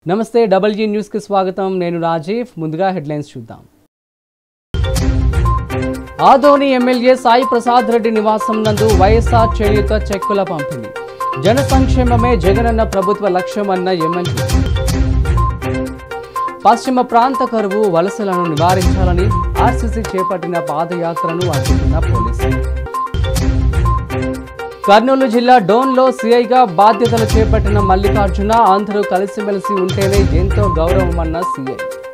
నమస్తే double G న్యూస్కి స్వాగతం నేను రాజీవ్ ముందుగా హెడ్లైన్స్ చూద్దాం ఆదోని ఎమ్మెల్యే సాయి ప్రసాద్ రెడ్డి నివాసం నందు వైఎస్ఆర్ చేయుత చెక్కుల పంపిణీ జన సంక్షేమమే జగనన్న ప్రభుత్వ లక్ష్యమన్న ఎమ్మెల్యే పశ్చిమ ప్రాంత కరువు వలసలను నివారించాలని ఆర్సీసీ చేపట్టిన పాదయాత్రను అడ్డుకున్న పోలీసులు కర్నూలు జిల్లా డోన్లో సీఐగా బాధ్యతలు చేపట్టిన మల్లికార్జున అందరూ కలిసిమెలిసి ఉంటేనే ఎంతో గౌరవమన్న సీఐ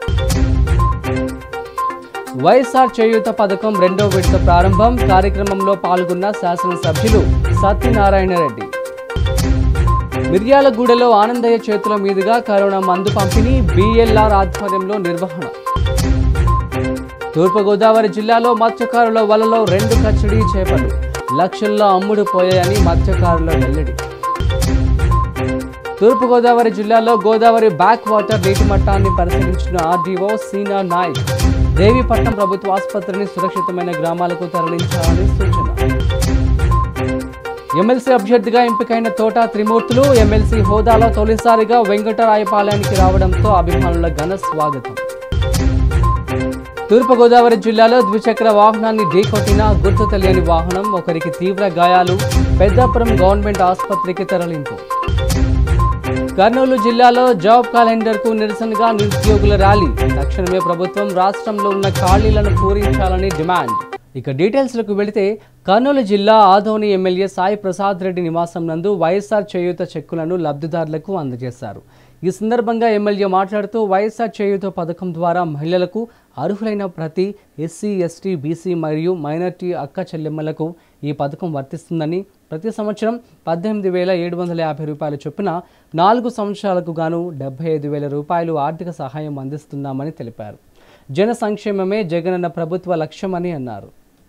వైఎస్ఆర్ చేయూత పథకం రెండో విడత ప్రారంభం కార్యక్రమంలో పాల్గొన్న శాసనసభ్యులు సత్యనారాయణ రెడ్డి మిర్యాలగూడలో ఆనందయ్య చేతుల మీదుగా కరోనా మందు పంపిణీ బిఎల్ఆర్ ఆధ్వర్యంలో నిర్వహణ తూర్పుగోదావరి జిల్లాలో మత్స్యకారుల వలలో రెండు కచ్చడి చేపలు లక్షల్లో అమ్ముడు పోయాయని మత్స్యకారుల వెల్లడి తూర్పుగోదావరి జిల్లాలో గోదావరి బ్యాక్ వాటర్ నీటి మట్టాన్ని పరిశీలించిన ఆర్డీఓ సీనా నాయక్ దేవీపట్నం ప్రభుత్వ ఆసుపత్రిని సురక్షితమైన గ్రామాలకు తరలించాలని సూచన ఎమ్మెల్సీ అభ్యర్థిగా ఎంపికైన తోట త్రిమూర్తులు ఎమ్మెల్సీ హోదాలో తొలిసారిగా వెంకటరాయపాలయానికి రావడంతో అభిమానుల ఘన స్వాగతం తూర్పుగోదావరి జిల్లాలో ద్విచక్ర వాహనాన్ని ఢీకొట్టిన గుర్తు తెలియని వాహనం ఒకరికి తీవ్ర గాయాలు పెద్దాపురం గవర్నమెంట్ ఆసుపత్రికి తరలింపు కర్నూలు జిల్లాలో జాబ్ క్యాలెండర్ కు నిరసనగా నిరుద్యోగుల ర్యాలీ తక్షణమే ప్రభుత్వం రాష్ట్రంలో ఉన్న ఖాళీలను పూరించాలని డిమాండ్ ఇక డీటెయిల్స్లకు వెళితే కర్నూలు జిల్లా ఆదోని ఎమ్మెల్యే సాయి ప్రసాద్ రెడ్డి నివాసం నందు వైఎస్ఆర్ చేయూత చెక్కులను లబ్ధిదారులకు అందజేశారు ఈ సందర్భంగా ఎమ్మెల్యే మాట్లాడుతూ వైఎస్ఆర్ చేయూత పథకం ద్వారా మహిళలకు అర్హులైన ప్రతి ఎస్సీ ఎస్టీ బీసీ మరియు మైనార్టీ అక్క చెల్లెమ్మలకు ఈ పథకం వర్తిస్తుందని ప్రతి సంవత్సరం పద్దెనిమిది వేల ఏడు వందల యాభై రూపాయల చొప్పున నాలుగు సంవత్సరాలకు గాను డెబ్బై ఐదు వేల రూపాయలు ఆర్థిక సహాయం అందిస్తున్నామని తెలిపారు జన సంక్షేమమే జగనన్న ప్రభుత్వ లక్ష్యమని అన్నారు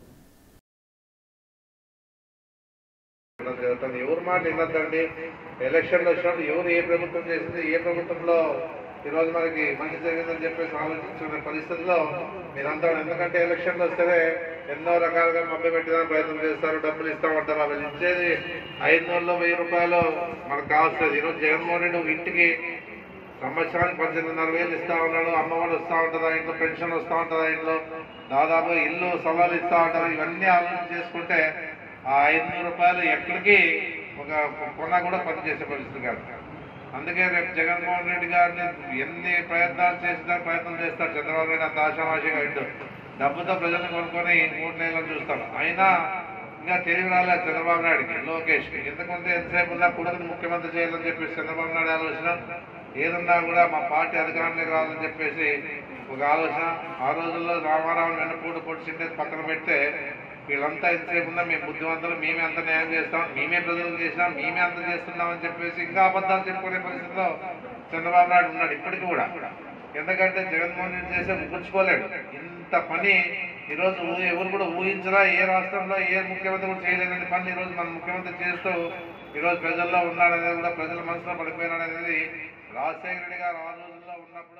ఉండడం జరుగుతుంది ఎవరు మాట వినొద్దండి ఎలక్షన్లు వచ్చినప్పుడు ఎవరు ఏ ప్రభుత్వం చేసింది ఏ ప్రభుత్వంలో ఈరోజు మనకి మంచి జరిగిందని చెప్పేసి ఆలోచించుకునే పరిస్థితుల్లో మీరంతా ఎందుకంటే ఎలక్షన్లు వస్తేనే ఎన్నో రకాలుగా మభ్య పెట్టడానికి ప్రయత్నం చేస్తారు డబ్బులు ఇస్తామంటారు అవి ఇచ్చేది ఐదు వందలు వెయ్యి రూపాయలు మనకు కావాల్సింది ఈరోజు జగన్మోహన్ రెడ్డి ఒక ఇంటికి సంవత్సరానికి పద్దెనిమిదిన్నర వేలు ఇస్తా ఉన్నాడు అమ్మఒడి వస్తా ఉంటుందా ఇంట్లో పెన్షన్ వస్తా ఉంటుందా ఇంట్లో దాదాపు ఇల్లు సవాలు ఇస్తా ఉంటారు ఇవన్నీ ఆలోచన చేసుకుంటే ఆ ఐదు రూపాయలు ఎక్కడికి ఒక కొన కూడా పనిచేసే పరిస్థితి కాదు అందుకే రేపు జగన్మోహన్ రెడ్డి గారిని ఎన్ని ప్రయత్నాలు చేసినా ప్రయత్నం చేస్తారు చంద్రబాబు నాయుడు అంత ఆశామాషిగా ఇండు డబ్బుతో ప్రజలను కొనుక్కొని మూడు నెలలు చూస్తాం అయినా ఇంకా తెలివి రాలేదు చంద్రబాబు నాయుడుకి లోకేష్ ఎందుకంటే ఎంతసేపు ఉన్నా కొడుకుని ముఖ్యమంత్రి చేయాలని చెప్పేసి చంద్రబాబు నాయుడు ఆలోచన ఏదన్నా కూడా మా పార్టీ అధికారంలోకి రావాలని చెప్పేసి ఒక ఆలోచన ఆ రోజుల్లో రామారావు వెనపూడి పొడిచిండే పక్కన పెడితే వీళ్ళంతా ఎంతసేపు ఉన్నా మేము బుద్ధివంతులు మేమే అంత న్యాయం చేస్తాం మేమే ప్రజలకు చేసినాం మేమే అంత చేస్తున్నామని చెప్పేసి ఇంకా అబద్ధాలు చెప్పుకునే పరిస్థితిలో చంద్రబాబు నాయుడు ఉన్నాడు ఇప్పటికీ కూడా ఎందుకంటే జగన్మోహన్ రెడ్డి చేసే ముగించుకోలేడు ఇంత పని ఈరోజు ఊ- ఎవరు కూడా ఊహించరా ఏ రాష్ట్రంలో ఏ ముఖ్యమంత్రి కూడా చేయలేని పని ఈరోజు మన ముఖ్యమంత్రి చేస్తూ ఈరోజు ప్రజల్లో ఉన్నాడనేది కూడా ప్రజల మనసులో పడిపోయినాడనేది రాజశేఖర రెడ్డి గారు ఆ రోజుల్లో ఉన్నప్పుడు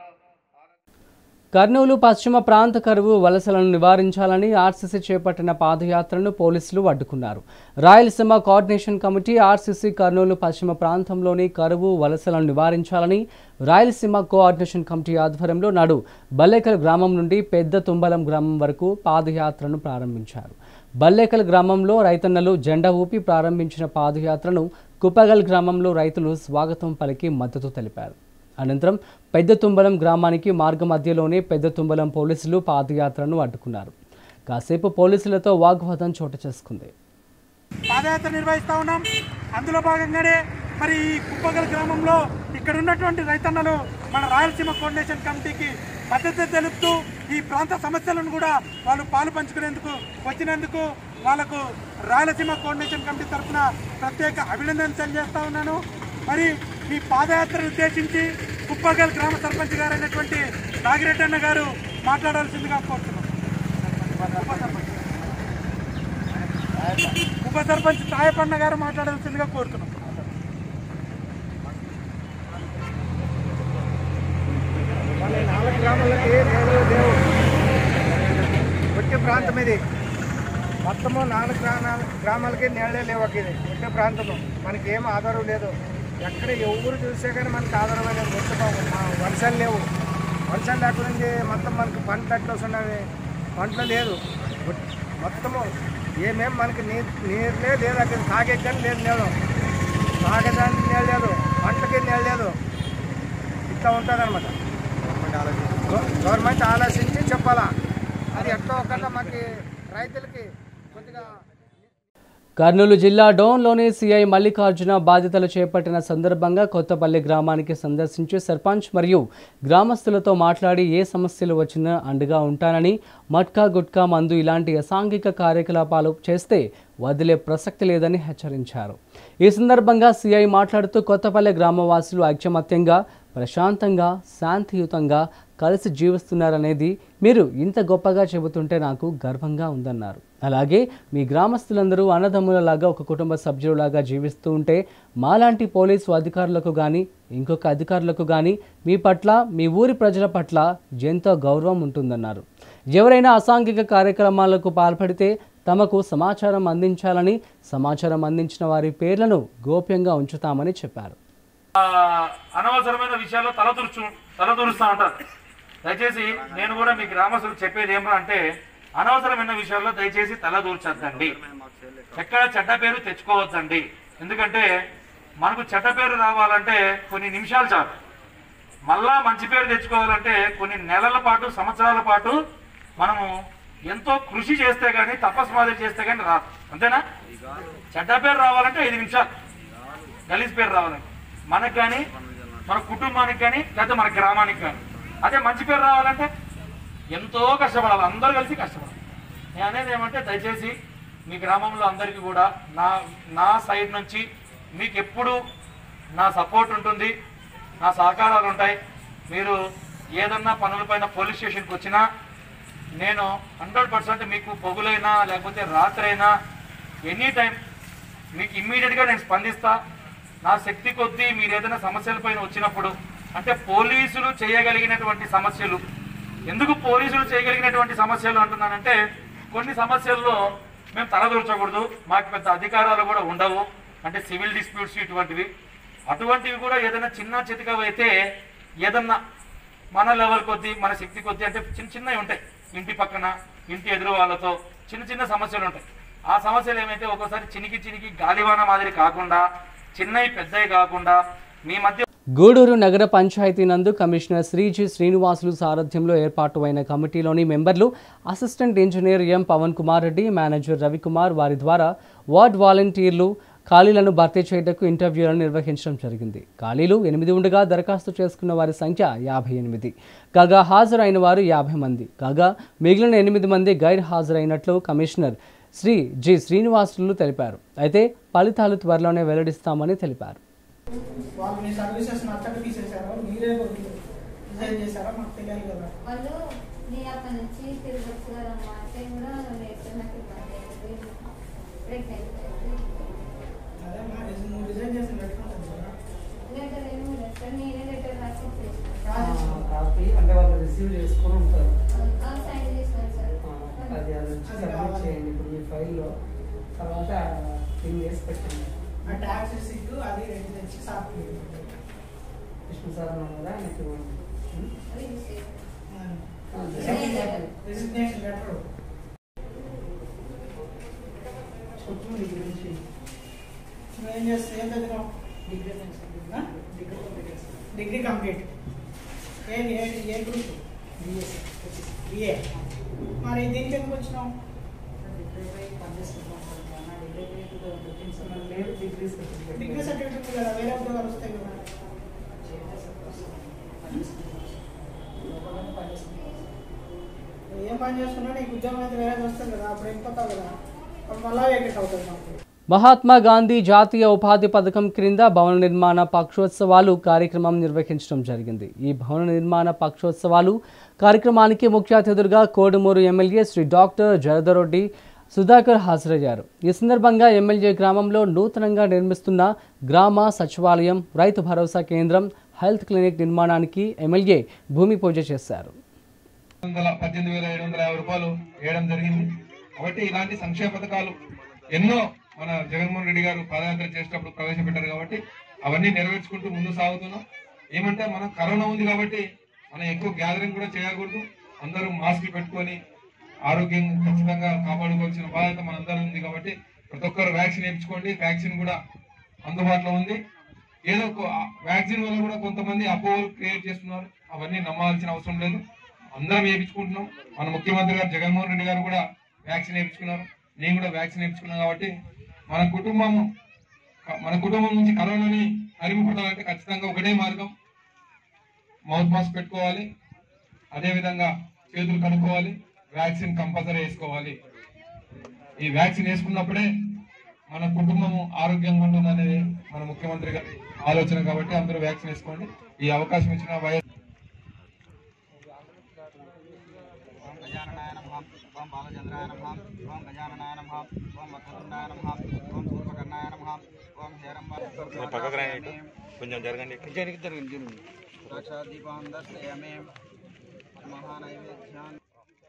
కర్నూలు పశ్చిమ ప్రాంత కరువు వలసలను నివారించాలని ఆర్సీసీ చేపట్టిన పాదయాత్రను పోలీసులు అడ్డుకున్నారు Rayalaseema coordination committee RCC Kurnool పశ్చిమ ప్రాంతంలోని కరువు వలసలను నివారించాలని రాయలసీమ కోఆర్డినేషన్ కమిటీ ఆధ్వర్యంలో నాడు బల్లేకల్ గ్రామం నుండి పెద్ద తుంబలం గ్రామం వరకు పాదయాత్రను ప్రారంభించారు బల్లేకల్ గ్రామంలో రైతన్నలు జెండా ఊపి ప్రారంభించిన పాదయాత్రను కుప్పగల్ గ్రామంలో రైతులు స్వాగతం పలికి మద్దతు తెలిపారు అనంతరం పెద్ద తుంబలం గ్రామానికి మార్గ మధ్యలోనే పెద్ద తుంబలం పోలీసులు పాదయాత్రను అడ్డుకున్నారు కాసేపు పోలీసులతో వాగ్వాదం చోటు చేసుకుంది పాదయాత్ర నిర్వహిస్తా ఉన్నాం అందులో భాగంగానే మరి ఈ కుప్పగల్ గ్రామంలో ఇక్కడ ఉన్నటువంటి రైతన్నలు మన రాయలసీమ కోఆర్డినేషన్ కమిటీకి మద్దతు తెలుపుతూ ఈ ప్రాంత సమస్యలను కూడా వాళ్ళు పాలు పంచుకునేందుకు వచ్చినందుకు వాళ్ళకు రాయలసీమ కోఆర్డినేషన్ కమిటీ తరఫున ప్రత్యేక అభినందన తెలియజేస్తా ఉన్నాను మరి ఈ పాదయాత్రను ఉద్దేశించి కుప్పగల్ గ్రామ సర్పంచ్ గారైనటువంటి నాగిరెడ్డి అన్న గారు మాట్లాడాల్సిందిగా కోరుతున్నాం ఉప సర్పంచ్ ఉప సర్పంచ్ తాయపన్న గారు మాట్లాడాల్సిందిగా కోరుతున్నాం నాలుగు గ్రామాలకి నేను లేవు వచ్చే ప్రాంతం ఇది మొత్తము నాలుగు గ్రామాల గ్రామాలకి నీళ్ళే లేవు ఇది వచ్చే ప్రాంతము మనకి ఏం ఆధారం లేదు ఎక్కడ ఎవరు చూసే కానీ మనకు ఆధారమైన గుర్తుపోవు మా వర్షాలు లేవు వర్షాలు లేకుండా మొత్తం మనకు పంటలు ఎట్లా వస్తున్నాయి పంటలు లేదు మొత్తము ఏమేం మనకి నీరు నీరులే లేదు అక్కడ తాగే కానీ లేదు లేదు తాగడానికి నీళ్ళు లేదు పంటకి నీళ్ళు లేదు ఇట్లా ఉంటుంది అనమాట గవర్నమెంట్ ఆలోచించి చెప్పాలా అది ఎట్లా ఒక్కట మాకు రైతులకి కొద్దిగా కర్నూలు జిల్లా డోన్లోని సిఐ మల్లికార్జున బాధ్యతలు చేపట్టిన సందర్భంగా కొత్తపల్లి గ్రామానికి సందర్శించి సర్పంచ్ మరియు గ్రామస్తులతో మాట్లాడి ఏ సమస్యలు వచ్చినా అండగా ఉంటానని మట్కా గుట్కా మందు ఇలాంటి అసాంఘిక కార్యకలాపాలు చేస్తే వదిలే ప్రసక్తి లేదని హెచ్చరించారు ఈ సందర్భంగా సిఐ మాట్లాడుతూ కొత్తపల్లి గ్రామవాసులు ఐక్యమత్యంగా ప్రశాంతంగా శాంతియుతంగా కలిసి జీవిస్తున్నారనేది మీరు ఇంత గొప్పగా చెబుతుంటే నాకు గర్వంగా ఉందన్నారు అలాగే మీ గ్రామస్తులందరూ అన్నదమ్ములలాగా ఒక కుటుంబ సభ్యులలాగా జీవిస్తూ ఉంటే మాలాంటి పోలీసు అధికారులకు కానీ ఇంకొక అధికారులకు కానీ మీ పట్ల మీ ఊరి ప్రజల పట్ల ఎంతో గౌరవం ఉంటుందన్నారు ఎవరైనా అసాంఘిక కార్యక్రమాలకు పాల్పడితే తమకు సమాచారం అందించాలని సమాచారం అందించిన వారి పేర్లను గోప్యంగా ఉంచుతామని చెప్పారు అనవసరమైన విషయాల్లో తలదూర్చు తలదూరుస్తూ ఉంటారు దయచేసి నేను కూడా మీ గ్రామస్తులకు చెప్పేది ఏమో అంటే అనవసరమైన విషయాల్లో దయచేసి తలదూర్చొద్దండి ఎక్కడ చెడ్డ పేరు తెచ్చుకోవద్దండి ఎందుకంటే మనకు చెడ్డ పేరు రావాలంటే కొన్ని నిమిషాలు చాలు మళ్ళా మంచి పేరు తెచ్చుకోవాలంటే కొన్ని నెలల పాటు సంవత్సరాల పాటు మనము ఎంతో కృషి చేస్తే గానీ తపస్మాదిరి చేస్తే గానీ రాదు అంతేనా చెడ్డ పేరు రావాలంటే ఐదు నిమిషాలు గలీజ్ పేరు రావాలంటే మనకు కానీ మన కుటుంబానికి కానీ లేకపోతే మన గ్రామానికి కానీ అదే మంచి పేరు రావాలంటే ఎంతో కష్టపడాలి అందరూ కలిసి కష్టపడాలి నేను అనేది ఏమంటే దయచేసి మీ గ్రామంలో అందరికీ కూడా నా నా సైడ్ నుంచి మీకు ఎప్పుడు నా సపోర్ట్ ఉంటుంది నా సహకారాలు ఉంటాయి మీరు ఏదన్నా పనులపైన పోలీస్ స్టేషన్కి వచ్చినా నేను హండ్రెడ్ పర్సెంట్ మీకు పొగులైనా లేకపోతే రాత్రైనా ఎనీ టైం మీకు ఇమ్మీడియట్గా నేను స్పందిస్తా నా శక్తి కొద్దీ మీరు ఏదైనా సమస్యలపైన వచ్చినప్పుడు అంటే పోలీసులు చేయగలిగినటువంటి సమస్యలు ఎందుకు పోలీసులు చేయగలిగినటువంటి సమస్యలు అంటున్నానంటే కొన్ని సమస్యల్లో మేము తలదూర్చకూడదు మాకు పెద్ద అధికారాలు కూడా ఉండవు అంటే సివిల్ డిస్ప్యూట్స్ ఇటువంటివి అటువంటివి కూడా ఏదైనా చిన్న చితకవి అయితే ఏదన్నా మన లెవెల్ కొద్దీ మన శక్తి కొద్దీ అంటే చిన్న చిన్నవి ఉంటాయి ఇంటి పక్కన ఇంటి ఎదురు వాళ్ళతో చిన్న చిన్న సమస్యలు ఉంటాయి ఆ సమస్యలు ఏమైతే ఒక్కోసారి చినికి చినికి గాలివాన మాదిరి కాకుండా చిన్నవి పెద్దవి కాకుండా మీ మధ్య గూడూరు నగర పంచాయతీ నందు కమిషనర్ శ్రీజీ శ్రీనివాసులు సారథ్యంలో ఏర్పాటు అయిన కమిటీలోని మెంబర్లు assistant engineer M Pavan Kumar Reddy manager Ravikumar వారి ద్వారా వార్డ్ వాలంటీర్లు ఖాళీలను భర్తీ చేయటకు ఇంటర్వ్యూలను నిర్వహించడం జరిగింది ఖాళీలు ఎనిమిది ఉండగా దరఖాస్తు చేసుకున్న వారి సంఖ్య యాభై ఎనిమిది కాగా హాజరైన వారు యాభై మంది కాగా మిగిలిన ఎనిమిది మంది గైర్ హాజరైనట్లు కమిషనర్ శ్రీ జి శ్రీనివాసులు తెలిపారు అయితే ఫలితాలు త్వరలోనే వెల్లడిస్తామని తెలిపారు వాళ్ళు మీ సర్వీసెస్ నచ్చక తీసేశారు మీరే డిజైన్ చేశారా మాకు తెలియాలి కదా వాళ్ళు నేను అక్కడ నుంచి తిరిగి వచ్చారమ్మా అంటే కూడా లేదు నాకు ఇబ్బంది అయింది ప్రెగ్నెంట్ అదే మా డిజైన్ నువ్వు డిజైన్ చేసిన పెట్టుకుంటుంది కదా లెటర్ ఏమో లెటర్ నేనే లెటర్ రాసి కాపీ అంటే వాళ్ళు రిసీవ్ చేసుకొని ఉంటారు సైన్ చేసినాను సార్ ఆ, అది అది వచ్చి సబ్మిట్ చేయండి ఇప్పుడు మీ ఫైల్లో తర్వాత పిన్ చేసి పెట్టండి ఆ ట్యాక్స్ రిసిప్ట్ అది రెడీ తెచ్చి సాఫ్ విష్ణు సార్ ఉన్నారు కదా ఆయనకి ఇవ్వండి ఉం? ఆ, రిజిగ్నేషన్ లెటర్ చెప్పు మీ గురించి నువ్వు ఏం చేస్తే ఏం చదివావు డిగ్రీ ఆ? Degree complete A A A group BSc BA మరి దీనికి ఎందుకు వచ్చినావు డిగ్రీ పనిచేస్తున్నాం degree two thousand fifteen sir లేదు డిగ్రీ సర్టిఫికేట్ డిగ్రీ సర్టిఫికేట్ ఉంది కదా వేరే ఉద్యోగాలు వస్తాయి కదా నువ్వు ఏం పని చేస్తున్నా నీకు ఉద్యోగం అయితే వేరేది వస్తుంది కదా అప్పుడు వెళ్ళిపోతావు కదా అప్పుడు మళ్ళా వేకెట్ అవుతుంది మాకు మహాత్మా గాంధీ జాతీయ ఉపాధి పథకం క్రింద భవన నిర్మాణ పక్షోత్సవాలు కార్యక్రమం నిర్వహించడం జరిగింది ఈ భవన నిర్మాణ పక్షోత్సవాలు కార్యక్రమానికి ముఖ్య అతిథులుగా కోడుమూరు ఎమ్మెల్యే శ్రీ డాక్టర్ జలధరెడ్డి సుధాకర్ హాజరయ్యారు ఈ సందర్భంగా ఎమ్మెల్యే గ్రామంలో నూతనంగా నిర్మిస్తున్న గ్రామ సచివాలయం రైతు భరోసా కేంద్రం హెల్త్ క్లినిక్ నిర్మాణానికి ఎమ్మెల్యే భూమి పూజ చేశారు వందల పద్దెనిమిది వేల ఏడు వందల యాభై రూపాయలు వేయడం జరిగింది కాబట్టి ఇలాంటి సంక్షేమ పథకాలు ఎన్నో మన జగన్మోహన్ రెడ్డి గారు పాదయాత్ర చేసేటప్పుడు ప్రవేశపెట్టారు కాబట్టి అవన్నీ నెరవేర్చుకుంటూ ముందు సాగుతున్నాం ఏమంటే మనం కరోనా ఉంది కాబట్టి మనం ఎక్కువ గ్యాదరింగ్ కూడా చేయకూడదు అందరూ మాస్క్ పెట్టుకొని ఆరోగ్యం ఖచ్చితంగా కాపాడుకోవాల్సిన బాధ్యత మనందరం ఉంది కాబట్టి ప్రతి ఒక్కరు వ్యాక్సిన్ వేయించుకోండి వ్యాక్సిన్ కూడా అందుబాటులో ఉంది ఏదో ఒక వ్యాక్సిన్ వల్ల కూడా కొంతమంది అపోహలు క్రియేట్ చేస్తున్నారు అవన్నీ నమ్మాల్సిన అవసరం లేదు అందరం వేయించుకుంటున్నాం మన ముఖ్యమంత్రి గారు జగన్మోహన్ రెడ్డి గారు కూడా వ్యాక్సిన్ వేయించుకున్నారు నేను కూడా వ్యాక్సిన్ వేయించుకున్నాను కాబట్టి మన కుటుంబం మన కుటుంబం నుంచి కరోనాని అరిమిపడాలంటే ఖచ్చితంగా ఒకటే మార్గం మౌత్ మాస్క్ పెట్టుకోవాలి అదే విధంగా చేతులు కడుక్కోవాలి వ్యాక్సిన్ కంపల్సరీ వేసుకోవాలి ఈ వ్యాక్సిన్ వేసుకున్నప్పుడే మన కుటుంబము ఆరోగ్యంగా ఉంటుంది అనేది మన ముఖ్యమంత్రి గారి ఆలోచన కాబట్టి అందరూ వ్యాక్సిన్ వేసుకోండి ఈ అవకాశం ఇచ్చిన వైఎస్ ఓం గజాననాయ నమః ఓం బాలచంద్రాయ నమః ఓం గజాననాయ నమః ఓం వక్రతుండాయ నమః ఓం సూర్పకర్ణాయ నమః ఓం హేరంబ పక్కకు రండి కొంచెం జరగండి జరిగి జరిగింది జరిగింది సాక్షాదీపం దర్శయామి మహానైవేద్యాన్ని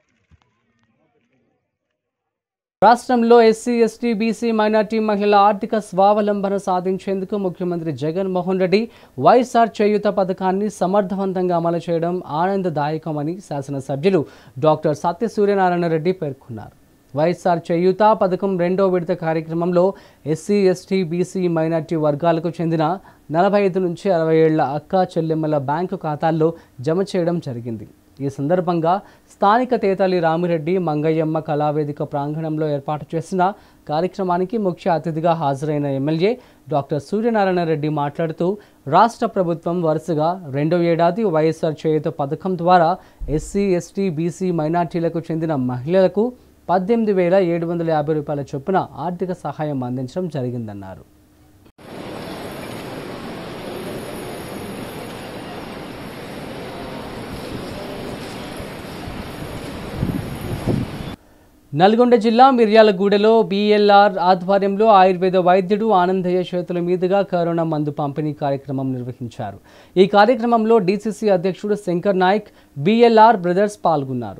రాష్ట్రంలో ఎస్సీ ఎస్టీ బీసీ మైనార్టీ మహిళల ఆర్థిక స్వావలంబన సాధించేందుకు ముఖ్యమంత్రి జగన్మోహన్ రెడ్డి వైఎస్ఆర్ చేయూత పథకాన్ని సమర్థవంతంగా అమలు చేయడం ఆనందదాయకమని శాసనసభ్యులు డాక్టర్ సత్య సూర్యనారాయణ రెడ్డి పేర్కొన్నారు వైఎస్ఆర్ చేయూత పథకం రెండో విడత కార్యక్రమంలో ఎస్సీ ఎస్టీ బీసీ మైనార్టీ వర్గాలకు చెందిన నలభై ఐదు నుంచి అరవై ఏళ్ల అక్క చెల్లెమ్మల బ్యాంకు ఖాతాల్లో జమ చేయడం జరిగింది ఈ సందర్భంగా స్థానిక తేతలి రామిరెడ్డి మంగయ్యమ్మ కళావేదిక ప్రాంగణంలో ఏర్పాటు చేసిన కార్యక్రమానికి ముఖ్య అతిథిగా హాజరైన ఎమ్మెల్యే డాక్టర్ సూర్యనారాయణ రెడ్డి మాట్లాడుతూ రాష్ట్ర ప్రభుత్వం వరుసగా రెండో ఏడాది వైఎస్ఆర్ చేయుత పథకం ద్వారా ఎస్సీ ఎస్టీ బీసీ మైనార్టీలకు చెందిన మహిళలకు పద్దెనిమిది వేల ఏడు వందల యాభై రూపాయల చొప్పున ఆర్థిక సహాయం అందించడం జరిగిందన్నారు నల్గొండ జిల్లా మిర్యాలగూడలో బీఎల్ఆర్ ఆధ్వర్యంలో ఆయుర్వేద వైద్యుడు ఆనందయ్య చేతుల మీదుగా కరోనా మందు పంపిణీ కార్యక్రమం నిర్వహించారు ఈ కార్యక్రమంలో డీసీసీ అధ్యక్షుడు శంకర్ నాయక్ బీఎల్ఆర్ బ్రదర్స్ పాల్గొన్నారు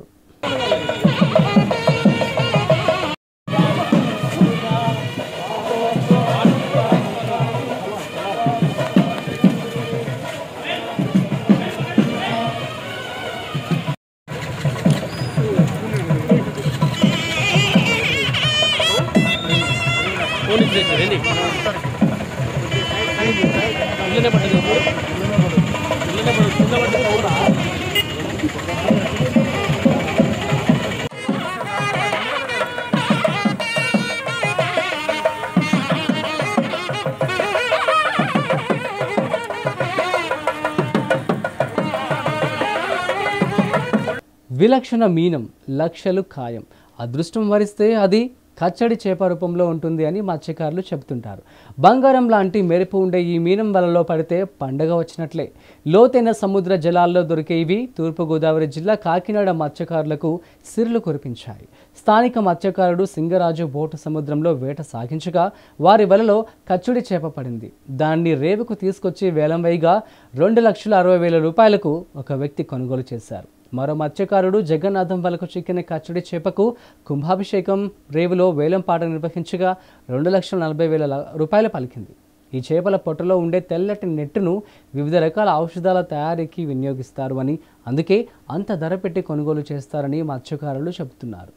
విలక్షణ మీనం లక్షలు ఖాయం అదృష్టం వరిస్తే అది కచ్చడి చేప రూపంలో ఉంటుంది అని మత్స్యకారులు చెబుతుంటారు బంగారం లాంటి మెరుపు ఉండే ఈ మీనం వలలో పడితే పండగ వచ్చినట్లే లోతైన సముద్ర జలాల్లో దొరికే ఇవి తూర్పుగోదావరి జిల్లా కాకినాడ మత్స్యకారులకు సిరులు కురిపించాయి స్థానిక మత్స్యకారుడు సింగరాజు బోటు సముద్రంలో వేట సాగించగా వారి వలలో కచ్చుడి చేప పడింది దాన్ని రేవుకు తీసుకొచ్చి వేలం వేయగా రెండు లక్షల అరవై వేల రూపాయలకు ఒక వ్యక్తి కొనుగోలు చేశారు మరో మత్స్యకారుడు జగన్నాథం వలకు చిక్కిన కచ్చడి చేపకు కుంభాభిషేకం రేవులో వేలం పాట నిర్వహించగా రెండు లక్షల నలభై వేల ల- రూపాయలు పలికింది ఈ చేపల పొట్టలో ఉండే తెల్లటి నెట్టును వివిధ రకాల ఔషధాల తయారీకి వినియోగిస్తారు అని అందుకే అంత ధర పెట్టి కొనుగోలు చేస్తారని మత్స్యకారులు చెబుతున్నారు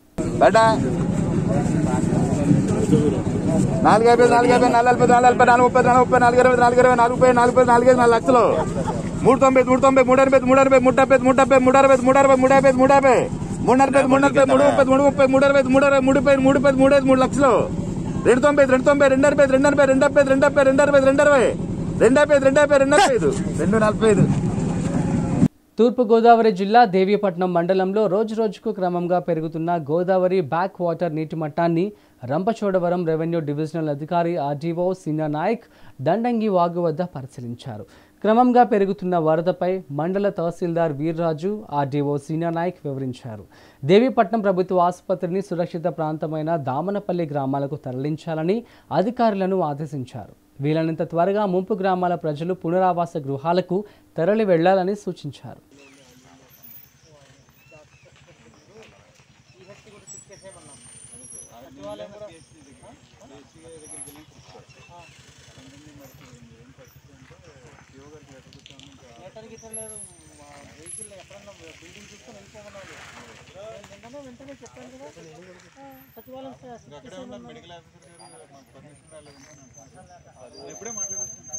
నాలుగు యాభై నాలుగు యాభై నాలుగు నలభై నాలుగు నలభై నాలుగు ముప్పై నాలుగు ముప్పై నాలుగు ఇరవై నాలుగు ఇరవై నాలుగు ముప్పై నాలుగు ముప్పై నాలుగు నాలుగు లక్షలు మూడు తొంభై మూడు తొంభై మూడు అరవై మూడు అరవై మూడు డెబ్బై మూడు డెబ్బై మూడు అరవై మూడు అరవై మూడు యాభై మూడు యాభై మూడు నలభై మూడు నలభై మూడు ముప్పై మూడు ముప్పై మూడు అరవై మూడు అరవై మూడు పై మూడు పై మూడు ఐదు మూడు లక్షలు రెండు తొంభై రెండు తొంభై రెండు అరవై రెండు అరవై రెండు డెబ్బై రెండు డెబ్బై రెండు అరవై రెండు అరవై రెండు డెబ్బై రెండు డెబ్బై రెండు అరవై ఐదు రెండు నలభై ఐదు తూర్పుగోదావరి జిల్లా దేవీపట్నం మండలంలో రోజురోజుకు క్రమంగా పెరుగుతున్న గోదావరి బ్యాక్ వాటర్ నీటి మట్టాన్ని రంపచోడవరం రెవెన్యూ డివిజనల్ అధికారి ఆర్డీఓ సీనా నాయక్ దండంగి వాగు వద్ద పరిశీలించారు క్రమంగా పెరుగుతున్న వరదపై మండల తహసీల్దార్ వీర్రాజు ఆర్డీఓ సీనా నాయక్ వివరించారు దేవీపట్నం ప్రభుత్వ ఆసుపత్రిని సురక్షిత ప్రాంతమైన దామనపల్లి గ్రామాలకు తరలించాలని అధికారులను ఆదేశించారు వీలైనంత త్వరగా ముంపు గ్రామాల ప్రజలు పునరావాస గృహాలకు తరలి వెళ్లాలని సూచించారు గిట్ల లేదు మా వెహికల్ ఎక్కడన్నా బిల్డింగ్ చూసుకొని వెళ్ళిపోమన్నారు నేను నిన్ననే వెంటనే చెప్పాను కదా ఆ, సచివాలయం స్టా- అక్కడే ఉన్నారు మెడికల్ ఆఫీసర్ గారు మాకు పర్మిషన్ రాలేదు ఎప్పుడే మాట్లాడేస్తున్నాను